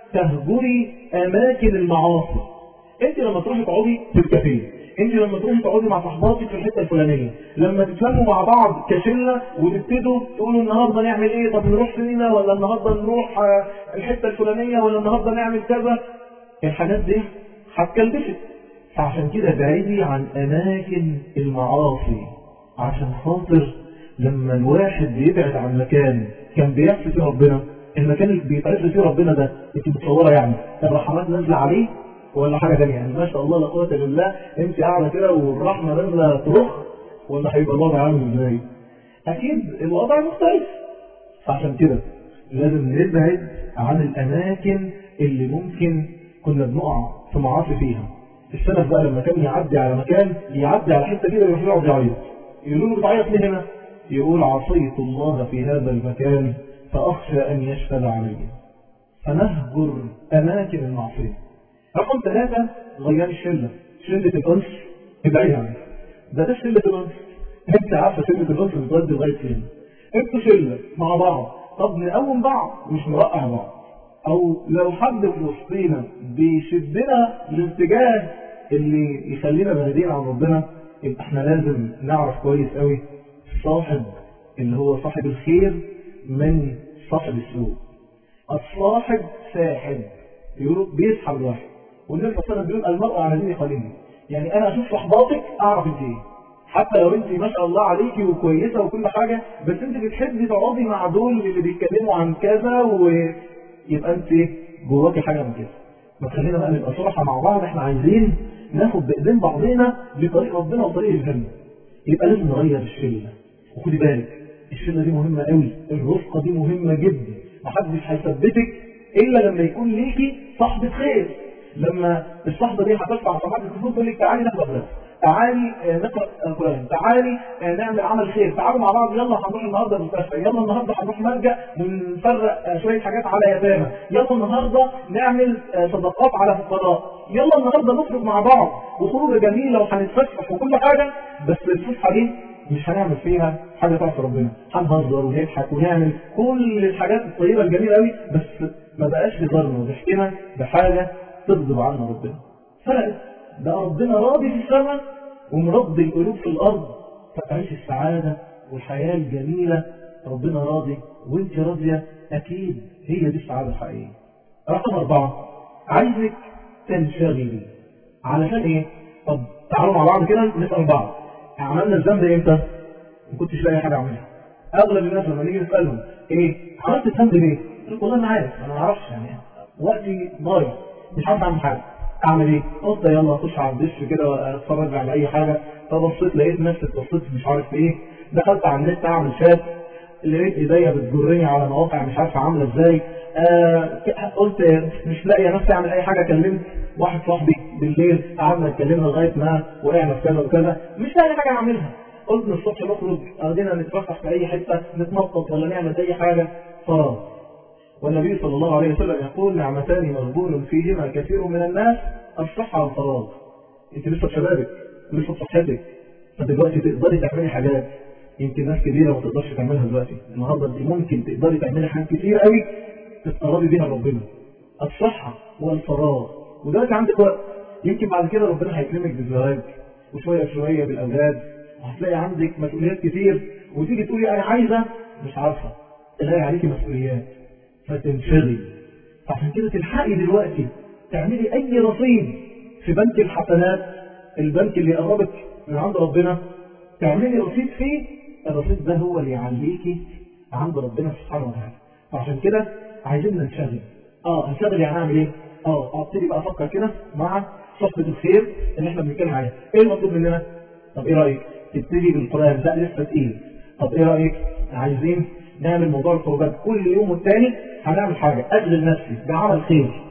تهجري اماكن المعاصي انت لما تروحي تقعدي في الكافيه انت لما تروحي تقعدي مع صحباتك في الحته الفلانيه لما تتلموا مع بعض كشله وتبتدوا تقولوا النهارده نعمل ايه طب نروح سينما ولا النهارده نروح الحته الفلانيه ولا النهارده نعمل كذا الحاجات دي هتكلفك فعشان كده بعيدي عن اماكن المعاصي عشان خاطر لما الواحد بيبعد عن مكان كان بيحسي فيه ربنا المكان اللي بيتعرف فيه ربنا ده انت متصوره يعني الرحمات نازله عليه ولا حاجه ثانيه يعني ما شاء الله لا قوه الا بالله انت قاعده كده والرحمه نازله ترخ ولا هيبقى الوضع عامل ازاي؟ اكيد الوضع مختلف فعشان كده لازم نبعد عن الاماكن اللي ممكن كنا بنقع في معاصي فيها السلف بقى لما كان يعدي على مكان يعدي على حته كده يروح يقعد يعيط يقولوا له بتعيط ليه هنا؟ يقول عصيت الله في هذا المكان فاخشى ان يشهد علي فنهجر اماكن المعصيه رقم ثلاثة غير الشلة شلة الأنس ابعدي عنها ده ده شلة الأنس انت عارفة شلة الأنس بتودي لغاية فين انتوا شلة مع بعض طب نقوم بعض مش نوقع بعض او لو حد في وسطينا بيشدنا الاتجاه اللي يخلينا بعيدين عن ربنا يبقى احنا لازم نعرف كويس قوي صاحب اللي هو صاحب الخير من صاحب السوء الصاحب ساحب يقولوا بيسحب الواحد والنبي صلى الله عليه وسلم بيقول المرء على دين خليله يعني انا اشوف صحباتك اعرف انت ايه حتى لو انت ما شاء الله عليكي وكويسه وكل حاجه بس انت بتحبي تقعدي مع دول اللي بيتكلموا عن كذا ويبقى انت جواكي حاجه من كده ما تخلينا بقى نبقى صراحه مع بعض احنا عايزين ناخد بايدين بعضنا لطريق ربنا وطريق الجنه يبقى لازم نغير الشله وخدي بالك الشله دي مهمه قوي الرفقه دي مهمه جدا محدش هيثبتك الا لما يكون ليكي صاحبه خير لما الصحبه دي هترفع صحابه الفلوس تقول لك تعالي ناخد درس تعالي نقرا قران تعالي نعمل عمل خير تعالوا مع بعض يلا هنروح النهارده المستشفى يلا النهارده هنروح ملجا ونفرق شويه حاجات على يتامى يلا النهارده نعمل صدقات على فقراء يلا النهارده نخرج مع بعض وخروجه جميله وهنتفسح وكل حاجه بس الفسحه دي مش هنعمل فيها حاجه تعرف ربنا هنهزر ونضحك ونعمل كل الحاجات الطيبه الجميله قوي بس ما بقاش هزارنا وضحكنا بحاجه تغضب عنا ربنا فرقت ده ربنا راضي في السماء ومرضي القلوب في الأرض فتعيش السعادة والحياة الجميلة ربنا راضي وانت راضية أكيد هي دي السعادة الحقيقية رقم أربعة عايزك تنشغلي علشان إيه؟ طب تعالوا مع بعض كده نسأل بعض عملنا الذنب امتى؟ ما كنتش لاقي حاجة أعملها أغلب الناس لما نيجي نسألهم إيه؟ عملت الذنب ليه؟ يقول والله أنا عارف أنا ما أعرفش يعني وقتي ضايع مش عارف اعمل حاجه اعمل ايه قلت يلا اخش على الدش كده واتفرج على اي حاجه فبصيت لقيت نفسي اتبصيت مش عارف ايه دخلت على النت اعمل شات لقيت ايديا بتجرني على مواقع مش عارف عامله ازاي آه قلت مش لاقي نفسي اعمل اي حاجه كلمت واحد صاحبي بالليل قعدنا اتكلمنا لغايه ما وقعنا في كذا وكذا مش لاقي حاجه اعملها قلت من الصبح نخرج قاعدين نتفسح في اي حته نتنطط ولا نعمل اي حاجه فراغ والنبي صلى الله عليه وسلم يقول نعمتان مغبون فيهما كثير من الناس الصحة والفراغ انت لسه شبابك لسه صحتك فدلوقتي تقدري تعملي حاجات يمكن ناس كبيرة ما تقدرش تعملها دلوقتي النهاردة انت ممكن تقدري تعملي حاجات كتير قوي تتقربي بيها لربنا الصحة والفراغ ودلوقتي عندك وقت يمكن بعد كده ربنا هيكرمك بالزواج وشوية بشوية بالأولاد وهتلاقي عندك مسؤوليات كتير وتيجي تقولي أنا عايزة مش عارفة تلاقي عليكي مسؤوليات فتنشغل فعشان كده تلحقي دلوقتي تعملي اي رصيد في بنك الحسنات البنك اللي يقربك من عند ربنا تعملي رصيد فيه الرصيد ده هو اللي يعليكي عند ربنا سبحانه وتعالى فعشان كده عايزين ننشغل اه انشغل يعني اعمل ايه اه ابتدي بقى افكر كده مع صحبة الخير اللي احنا بنتكلم عليها ايه المطلوب مننا طب ايه رايك تبتدي بالقران ده لسه تقيل طب ايه رايك عايزين نعمل موضوع الخروجات كل يوم والتاني هنعمل حاجة أشغل نفسي بعمل خير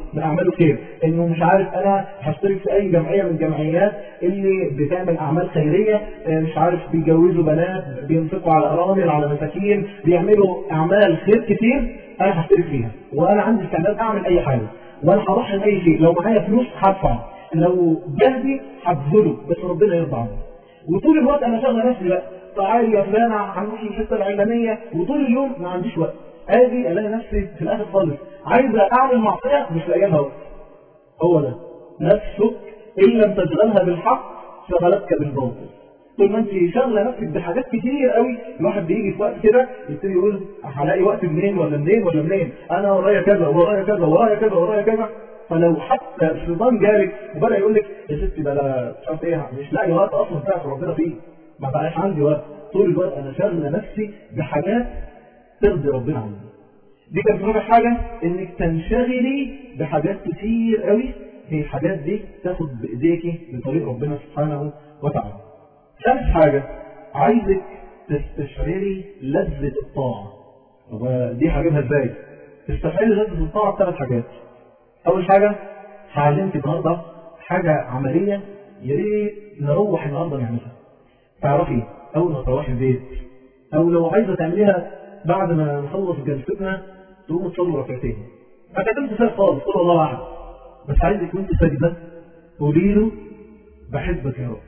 من اعمال الخير انه مش عارف انا هشترك في اي جمعيه من الجمعيات اللي بتعمل اعمال خيريه مش عارف بيجوزوا بنات بينفقوا على ارامل على مساكين بيعملوا اعمال خير كتير انا هشترك فيها وانا عندي استعداد اعمل اي حاجه وانا هضحي باي شيء لو معايا فلوس هدفع لو جهدي هبذله بس ربنا يرضى عني وطول الوقت انا شغل نفسي بقى تعالي يا فلان هنروح الحته العلانيه وطول اليوم ما عنديش وقت اجي الاقي نفسي في الاخر خالص عايزه اعمل معصيه مش لاقي لها وقت هو ده نفسك ان لم تشغلها بالحق شغلتك بالباطل طول ما انت شغله نفسك بحاجات كتير قوي الواحد بيجي في وقت كده يبتدي يقول هلاقي وقت منين ولا منين ولا منين انا ورايا كذا ورايا كذا ورايا كذا ورايا كذا فلو حتى الشيطان جالك وبدا يقول لك يا ستي بلا مش عارف ايه مش لاقي وقت اصلا تعرف ربنا فيه ما بقاش عندي وقت طول الوقت انا شاغله نفسي بحاجات ترضي ربنا عني دي كانت رابع حاجه انك تنشغلي بحاجات كتير قوي هي الحاجات دي تاخد بايديكي لطريق ربنا سبحانه وتعالى ثالث حاجه عايزك تستشعري لذة الطاعة طب دي هجيبها ازاي؟ تستشعري لذة الطاعة بثلاث حاجات أول حاجة هعلمك النهاردة حاجة عملية يا ريت نروح النهاردة نعملها تعرفي أول ما تروحي البيت أو لو عايزة تعمليها بعد ما نخلص جلستنا تقوم تصلي ركعتين ركعتين تسال خالص قول الله أحد بس عايزك وأنت ساجدة قولي له بحبك يا رب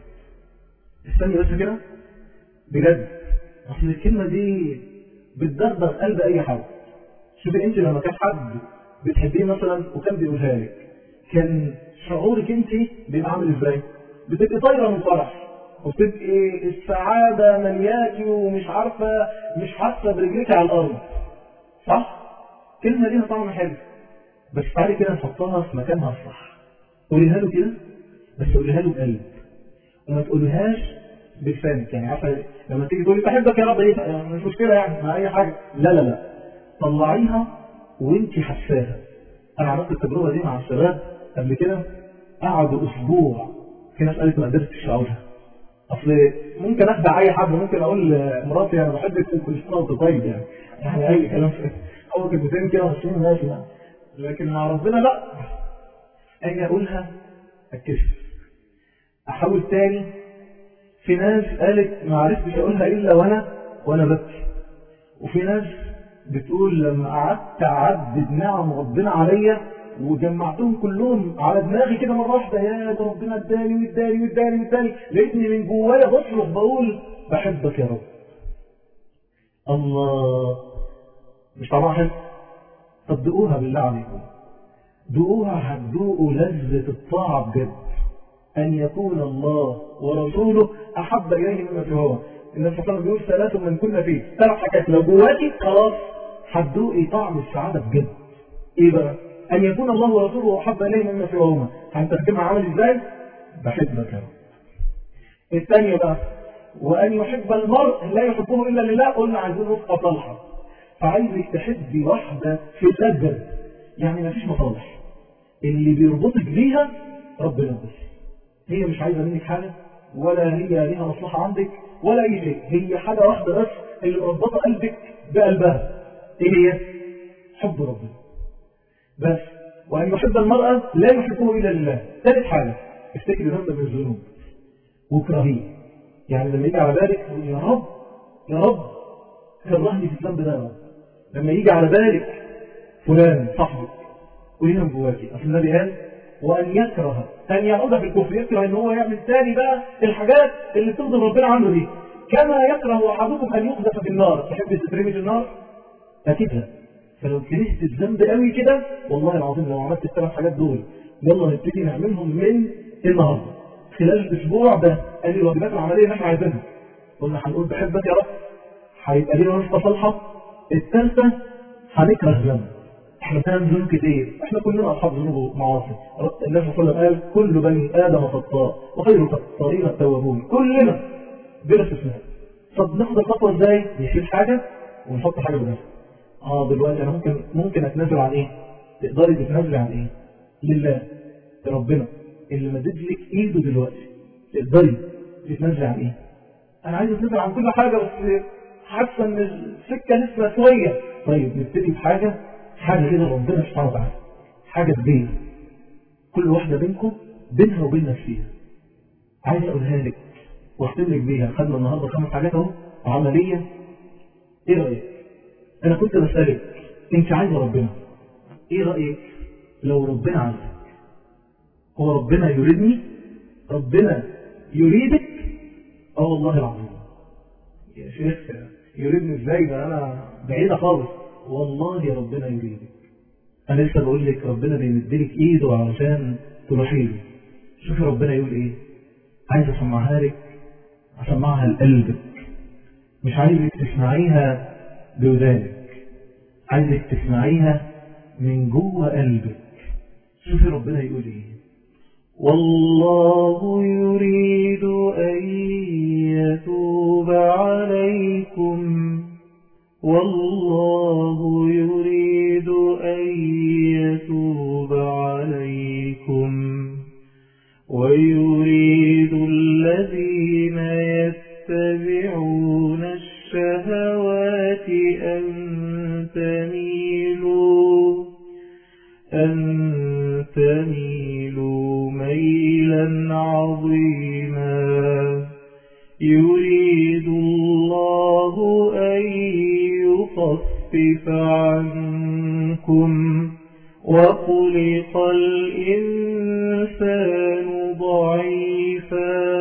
استني بس كده بجد اصل الكلمة دي بتدغدغ قلب أي حد شوفي أنت لما كان حد بتحبيه مثلا وكان بيقولها لك كان شعورك انت بيبقى عامل ازاي بتبقي طايره من فرح وبتبقي السعاده ملياكي ومش عارفه مش حاسه برجلك على الارض صح كلمه ليها طعم حلو بس تعالي كده نحطها في مكانها الصح قوليها له كده بس قوليها له بقلب وما تقوليهاش بلسانك يعني عارفه لما تيجي تقولي بحبك يا رب ايه مش مشكله يعني ما اي حاجه لا لا لا طلعيها وانت حساها انا عملت التجربه دي مع الشباب قبل كده قعدوا اسبوع في ناس قالت ما قدرتش اقولها اصل ممكن اخدع اي حد ممكن اقول لمراتي انا بحبك كل سنه وانت طيب يعني يعني اي كلام هو كلمتين كده ماشيين ماشي يعني لكن مع ربنا لا اجي اقولها اتكسف احاول تاني في ناس قالت ما عرفتش اقولها الا وانا وانا ببكي وفي ناس بتقول لما قعدت اعدد نعم ربنا عليا وجمعتهم كلهم على دماغي كده مره واحده يا ده ربنا اداني واداني واداني واداني لقيتني من جوايا بصرخ بقول بحبك يا رب الله مش طبعا حلو طب دوقوها بالله عليكم دوقوها هتدوقوا لذة الطاعة بجد أن يكون الله ورسوله أحب إليه مما سواه النبي صلى الله عليه وسلم بيقول ثلاث من كنا فيه ثلاث حاجات لو جواكي خلاص هتدوقي طعم السعادة بجد ايه بقى ان يكون الله ورسوله احب اليه مما سواهما هنترجمها عامل ازاي بحبك يا رب الثانية بقى وان يحب المرء لا يحبه الا لله قلنا عايزين وفقه صالحة فعايزك تحبي واحدة في الأجل يعني مفيش مصالح اللي بيربطك بيها ربنا بس هي مش عايزة منك حاجة ولا هي ليها مصلحة عندك ولا أي شيء هي حاجة واحدة بس اللي مربطة قلبك بقلبها إيه هي؟ حب ربنا بس وأن يحب المرأة لا يحبه إلا لله ثالث حاجة افتكر ذنب من الذنوب وكرهيه يعني لما يجي على بالك يا رب يا رب كرهني في الذنب ده يا رب لما يجي على بالك فلان صاحبك وهنا من جواكي أصل النبي قال وأن يكره أن يعود في الكفر يكره أن هو يعمل تاني بقى الحاجات اللي تغضب ربنا عنه دي كما يكره أحدكم أن يقذف في النار تحب تترمي في النار أكيد لا فلو كرهت الذنب قوي كده والله العظيم لو عملت الثلاث حاجات دول يلا نبتدي نعملهم من النهارده خلال الاسبوع ده ادي الواجبات العمليه اللي احنا عايزينها قلنا هنقول بحبك يا رب هيبقى لنا نصفه صالحه الثالثه هنكره الذنب احنا بنعمل ذنوب كتير احنا كلنا اصحاب ذنوب ومعاصي النبي صلى الله عليه وسلم قال كل بني ادم خطاء وخير الخطائين التوابون كلنا بلا استثناء طب ناخد الخطوه ازاي نشيل حاجه ونحط حاجه بدلها اه دلوقتي انا ممكن ممكن اتنازل عن ايه تقدري تتنازلي عن ايه لله لربنا اللي مدد لك ايده دلوقتي تقدري تتنازلي عن ايه انا عايز اتنازل عن كل حاجه بس حاسه ان السكه لسه شويه طيب نبتدي بحاجه حاجه كده ربنا سبحانه وتعالى حاجة كبيرة كل واحدة بينكم بينها وبين نفسها عايز أقولها لك واختم لك بيها خدنا النهاردة خمس حاجات اهو عملية ايه رأيك انا كنت بسألك انت عايزة ربنا ايه رأيك لو ربنا عايزك هو ربنا يريدني ربنا يريدك اه والله العظيم يا شيخ يريدني ازاي ده انا بعيدة خالص والله ربنا يريدك انا لسه بقول لك ربنا بيمدلك ايده علشان تروحي له شوفي ربنا يقول ايه عايز اسمعها لك اسمعها لقلبك مش عايزك تسمعيها بودانك عايزك تسمعيها من جوه قلبك شوفي ربنا يقول ايه والله يريد أن يتوب عليكم والله يريد أن يتوب عليكم ويريد الذين يتبعون الشهوات أن تميلوا أن تميلوا ميلا عظيما يريد الله أن يخفف عنكم وخلق الإنسان ضعيفا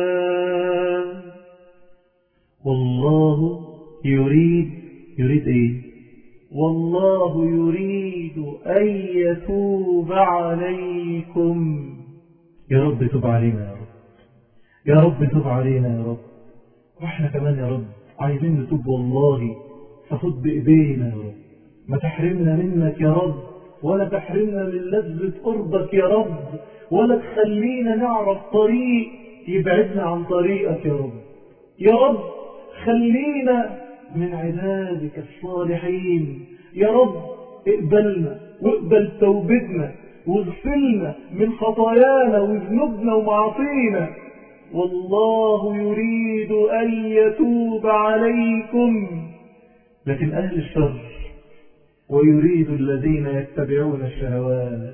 والله يريد يريد ايه والله يريد أن يتوب عليكم يا رب تب علينا يا رب يا رب تب علينا يا رب واحنا كمان يا رب عايزين نتوب والله فخد بإيدينا يا رب ما تحرمنا منك يا رب ولا تحرمنا من لذة قربك يا رب ولا تخلينا نعرف طريق يبعدنا عن طريقك يا رب يا رب خلينا من عبادك الصالحين يا رب اقبلنا واقبل توبتنا واغفلنا من خطايانا وذنوبنا ومعاصينا والله يريد أن يتوب عليكم لكن أهل الشر ويريد الذين يتبعون الشهوات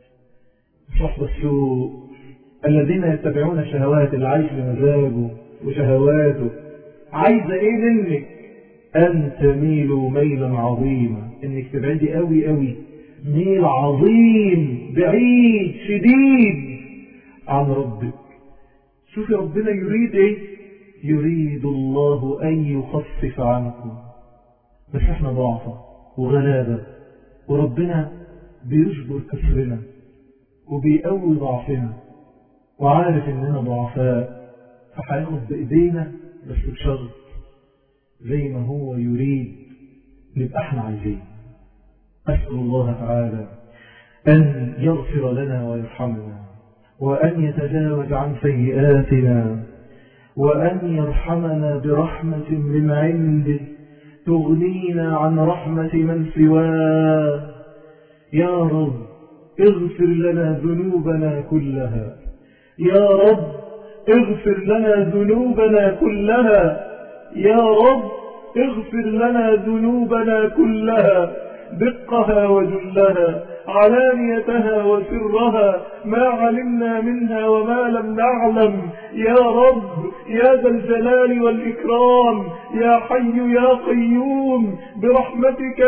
صحب السوء الذين يتبعون الشهوات العيش بمزاجه وشهواته عايزة ايه منك ان تميلوا ميلا عظيما انك تبعدي قوي قوي ميل عظيم بعيد شديد عن ربك شوفي ربنا يريد ايه يريد الله ان يخفف عنكم بس احنا ضعفة وغلابة وربنا بيجبر كسرنا وبيقوي ضعفنا وعارف اننا ضعفاء فهياخد بايدينا بس بشرط زي ما هو يريد نبقى احنا عايزين أسأل الله تعالى أن يغفر لنا ويرحمنا وأن يتجاوز عن سيئاتنا وأن يرحمنا برحمة من عنده تغنينا عن رحمة من سواه يا رب اغفر لنا ذنوبنا كلها يا رب اغفر لنا ذنوبنا كلها يا رب اغفر لنا ذنوبنا كلها دقها وجلها علانيتها وسرها ما علمنا منها وما لم نعلم يا رب يا ذا الجلال والإكرام يا حي يا قيوم برحمتك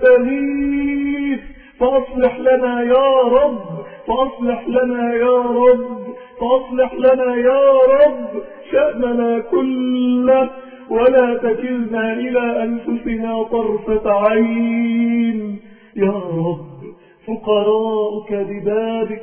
نستغيث فأصلح لنا يا رب فأصلح لنا يا رب فأصلح لنا يا رب شأننا كله ولا تكلنا إلى أنفسنا طرفة عين يا رب فقراؤك ببابك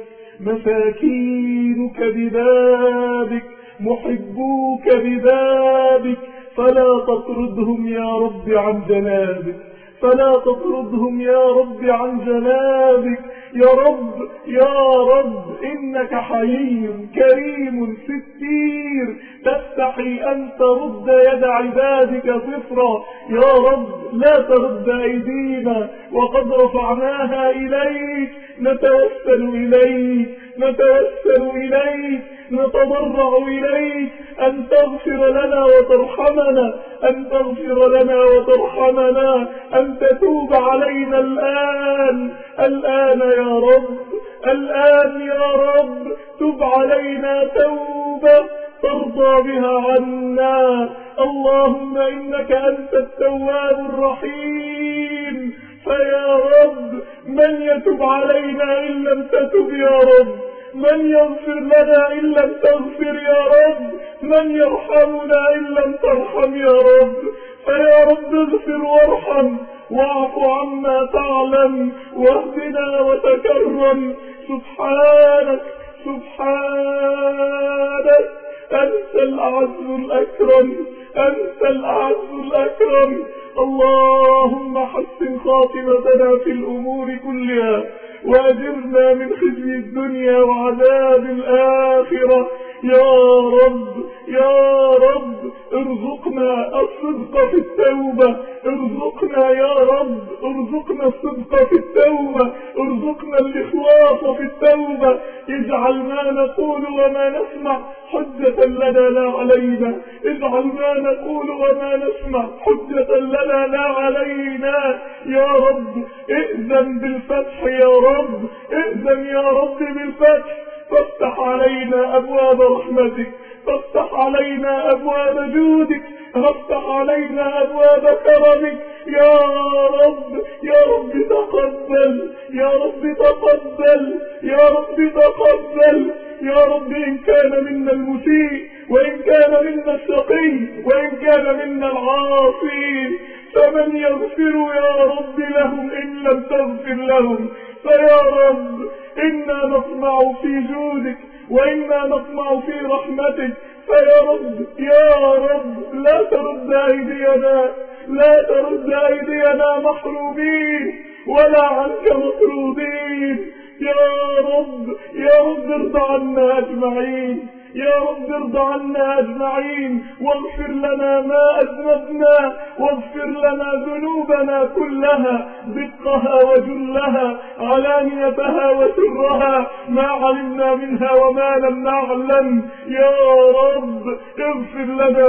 مساكينك ببابك محبوك ببابك فلا تطردهم يا رب عن جنابك فلا تطردهم يا رب عن جنابك يا رب يا رب إنك حيي كريم ستير تستحي أن ترد يد عبادك صفرا يا رب لا ترد أيدينا وقد رفعناها إليك نتوسل إليك نتوسل إليك نتضرع إليك أن تغفر لنا وترحمنا أن تغفر لنا وترحمنا أن تتوب علينا الآن الآن يا رب الآن يا رب تب علينا توبة ترضى بها عنا اللهم إنك أنت التواب الرحيم فيا رب من يتب علينا إن لم تتب يا رب من يغفر لنا إن لم تغفر يا رب من يرحمنا إن لم ترحم يا رب فيا رب اغفر وارحم واعف عما تعلم واهدنا وتكرم سبحانك سبحانك أنت الأعز الأكرم أنت الأعز الأكرم اللهم حسن خاتمتنا في الأمور كلها وأجرنا من خزي الدنيا وعذاب الآخرة يا رب يا رب ارزقنا الصدق في التوبة ارزقنا يا رب ارزقنا الصدق في التوبة ارزقنا الإخلاص في التوبة اجعل ما نقول وما نسمع حجة لنا لا علينا اجعل ما نقول وما نسمع حجة لنا لا علينا يا رب ائذن بالفتح يا رب ائذن يا رب بالفتح فافتح علينا أبواب رحمتك فافتح علينا أبواب جودك فافتح علينا أبواب كرمك يا رب يا رب تقبل يا رب تقبل يا رب تقبل يا رب إن كان منا المسيء وإن كان منا الشقي وإن كان منا العاصي فمن يغفر يا رب لهم إن لم تغفر لهم فيا رب إنا نطمع في جودك وإنا نطمع في رحمتك فيا رب يا رب لا ترد أيدينا لا ترد أيدينا محرومين ولا عنك مطرودين يا رب يا رب ارضى عنا أجمعين يا رب ارضى عنا أجمعين واغفر لنا ما أذنبنا واغفر لنا ذنوبنا كلها دقها وجلها علانيتها وسرها ما علمنا منها وما لم نعلم يا رب اغفر لنا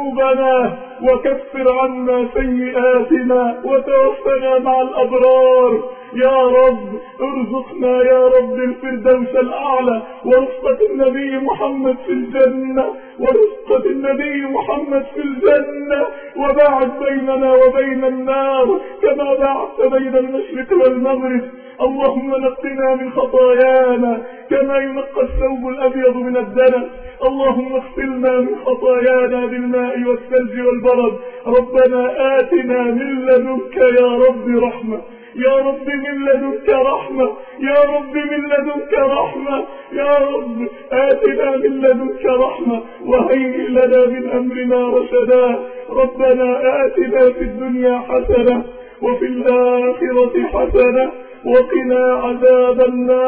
ذنوبنا وكفر عنا سيئاتنا وتوفنا مع الأبرار يا رب ارزقنا يا رب الفردوس الأعلى ورفقة النبي محمد في الجنة ورفقة النبي محمد في الجنة وباعد بيننا وبين النار كما باعدت بين المشرق والمغرب اللهم نقنا من خطايانا كما ينقى الثوب الأبيض من الدنس اللهم اغسلنا من خطايانا بالماء والثلج والبرد ربنا آتنا من لدنك يا رب رحمة يا رب من لدنك رحمة يا رب من لدنك رحمة يا رب آتنا من لدنك رحمة وهيئ لنا من أمرنا رشدا ربنا آتنا في الدنيا حسنة وفي الآخرة حسنة وقنا عذاب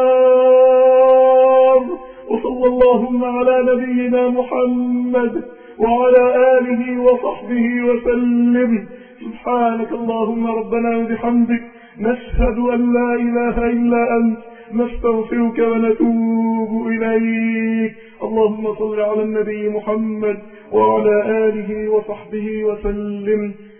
النار وصلى اللهم على نبينا محمد وعلى آله وصحبه وسلم سبحانك اللهم ربنا وبحمدك نشهد أن لا إله إلا أنت نستغفرك ونتوب إليك اللهم صل على النبي محمد وعلى آله وصحبه وسلم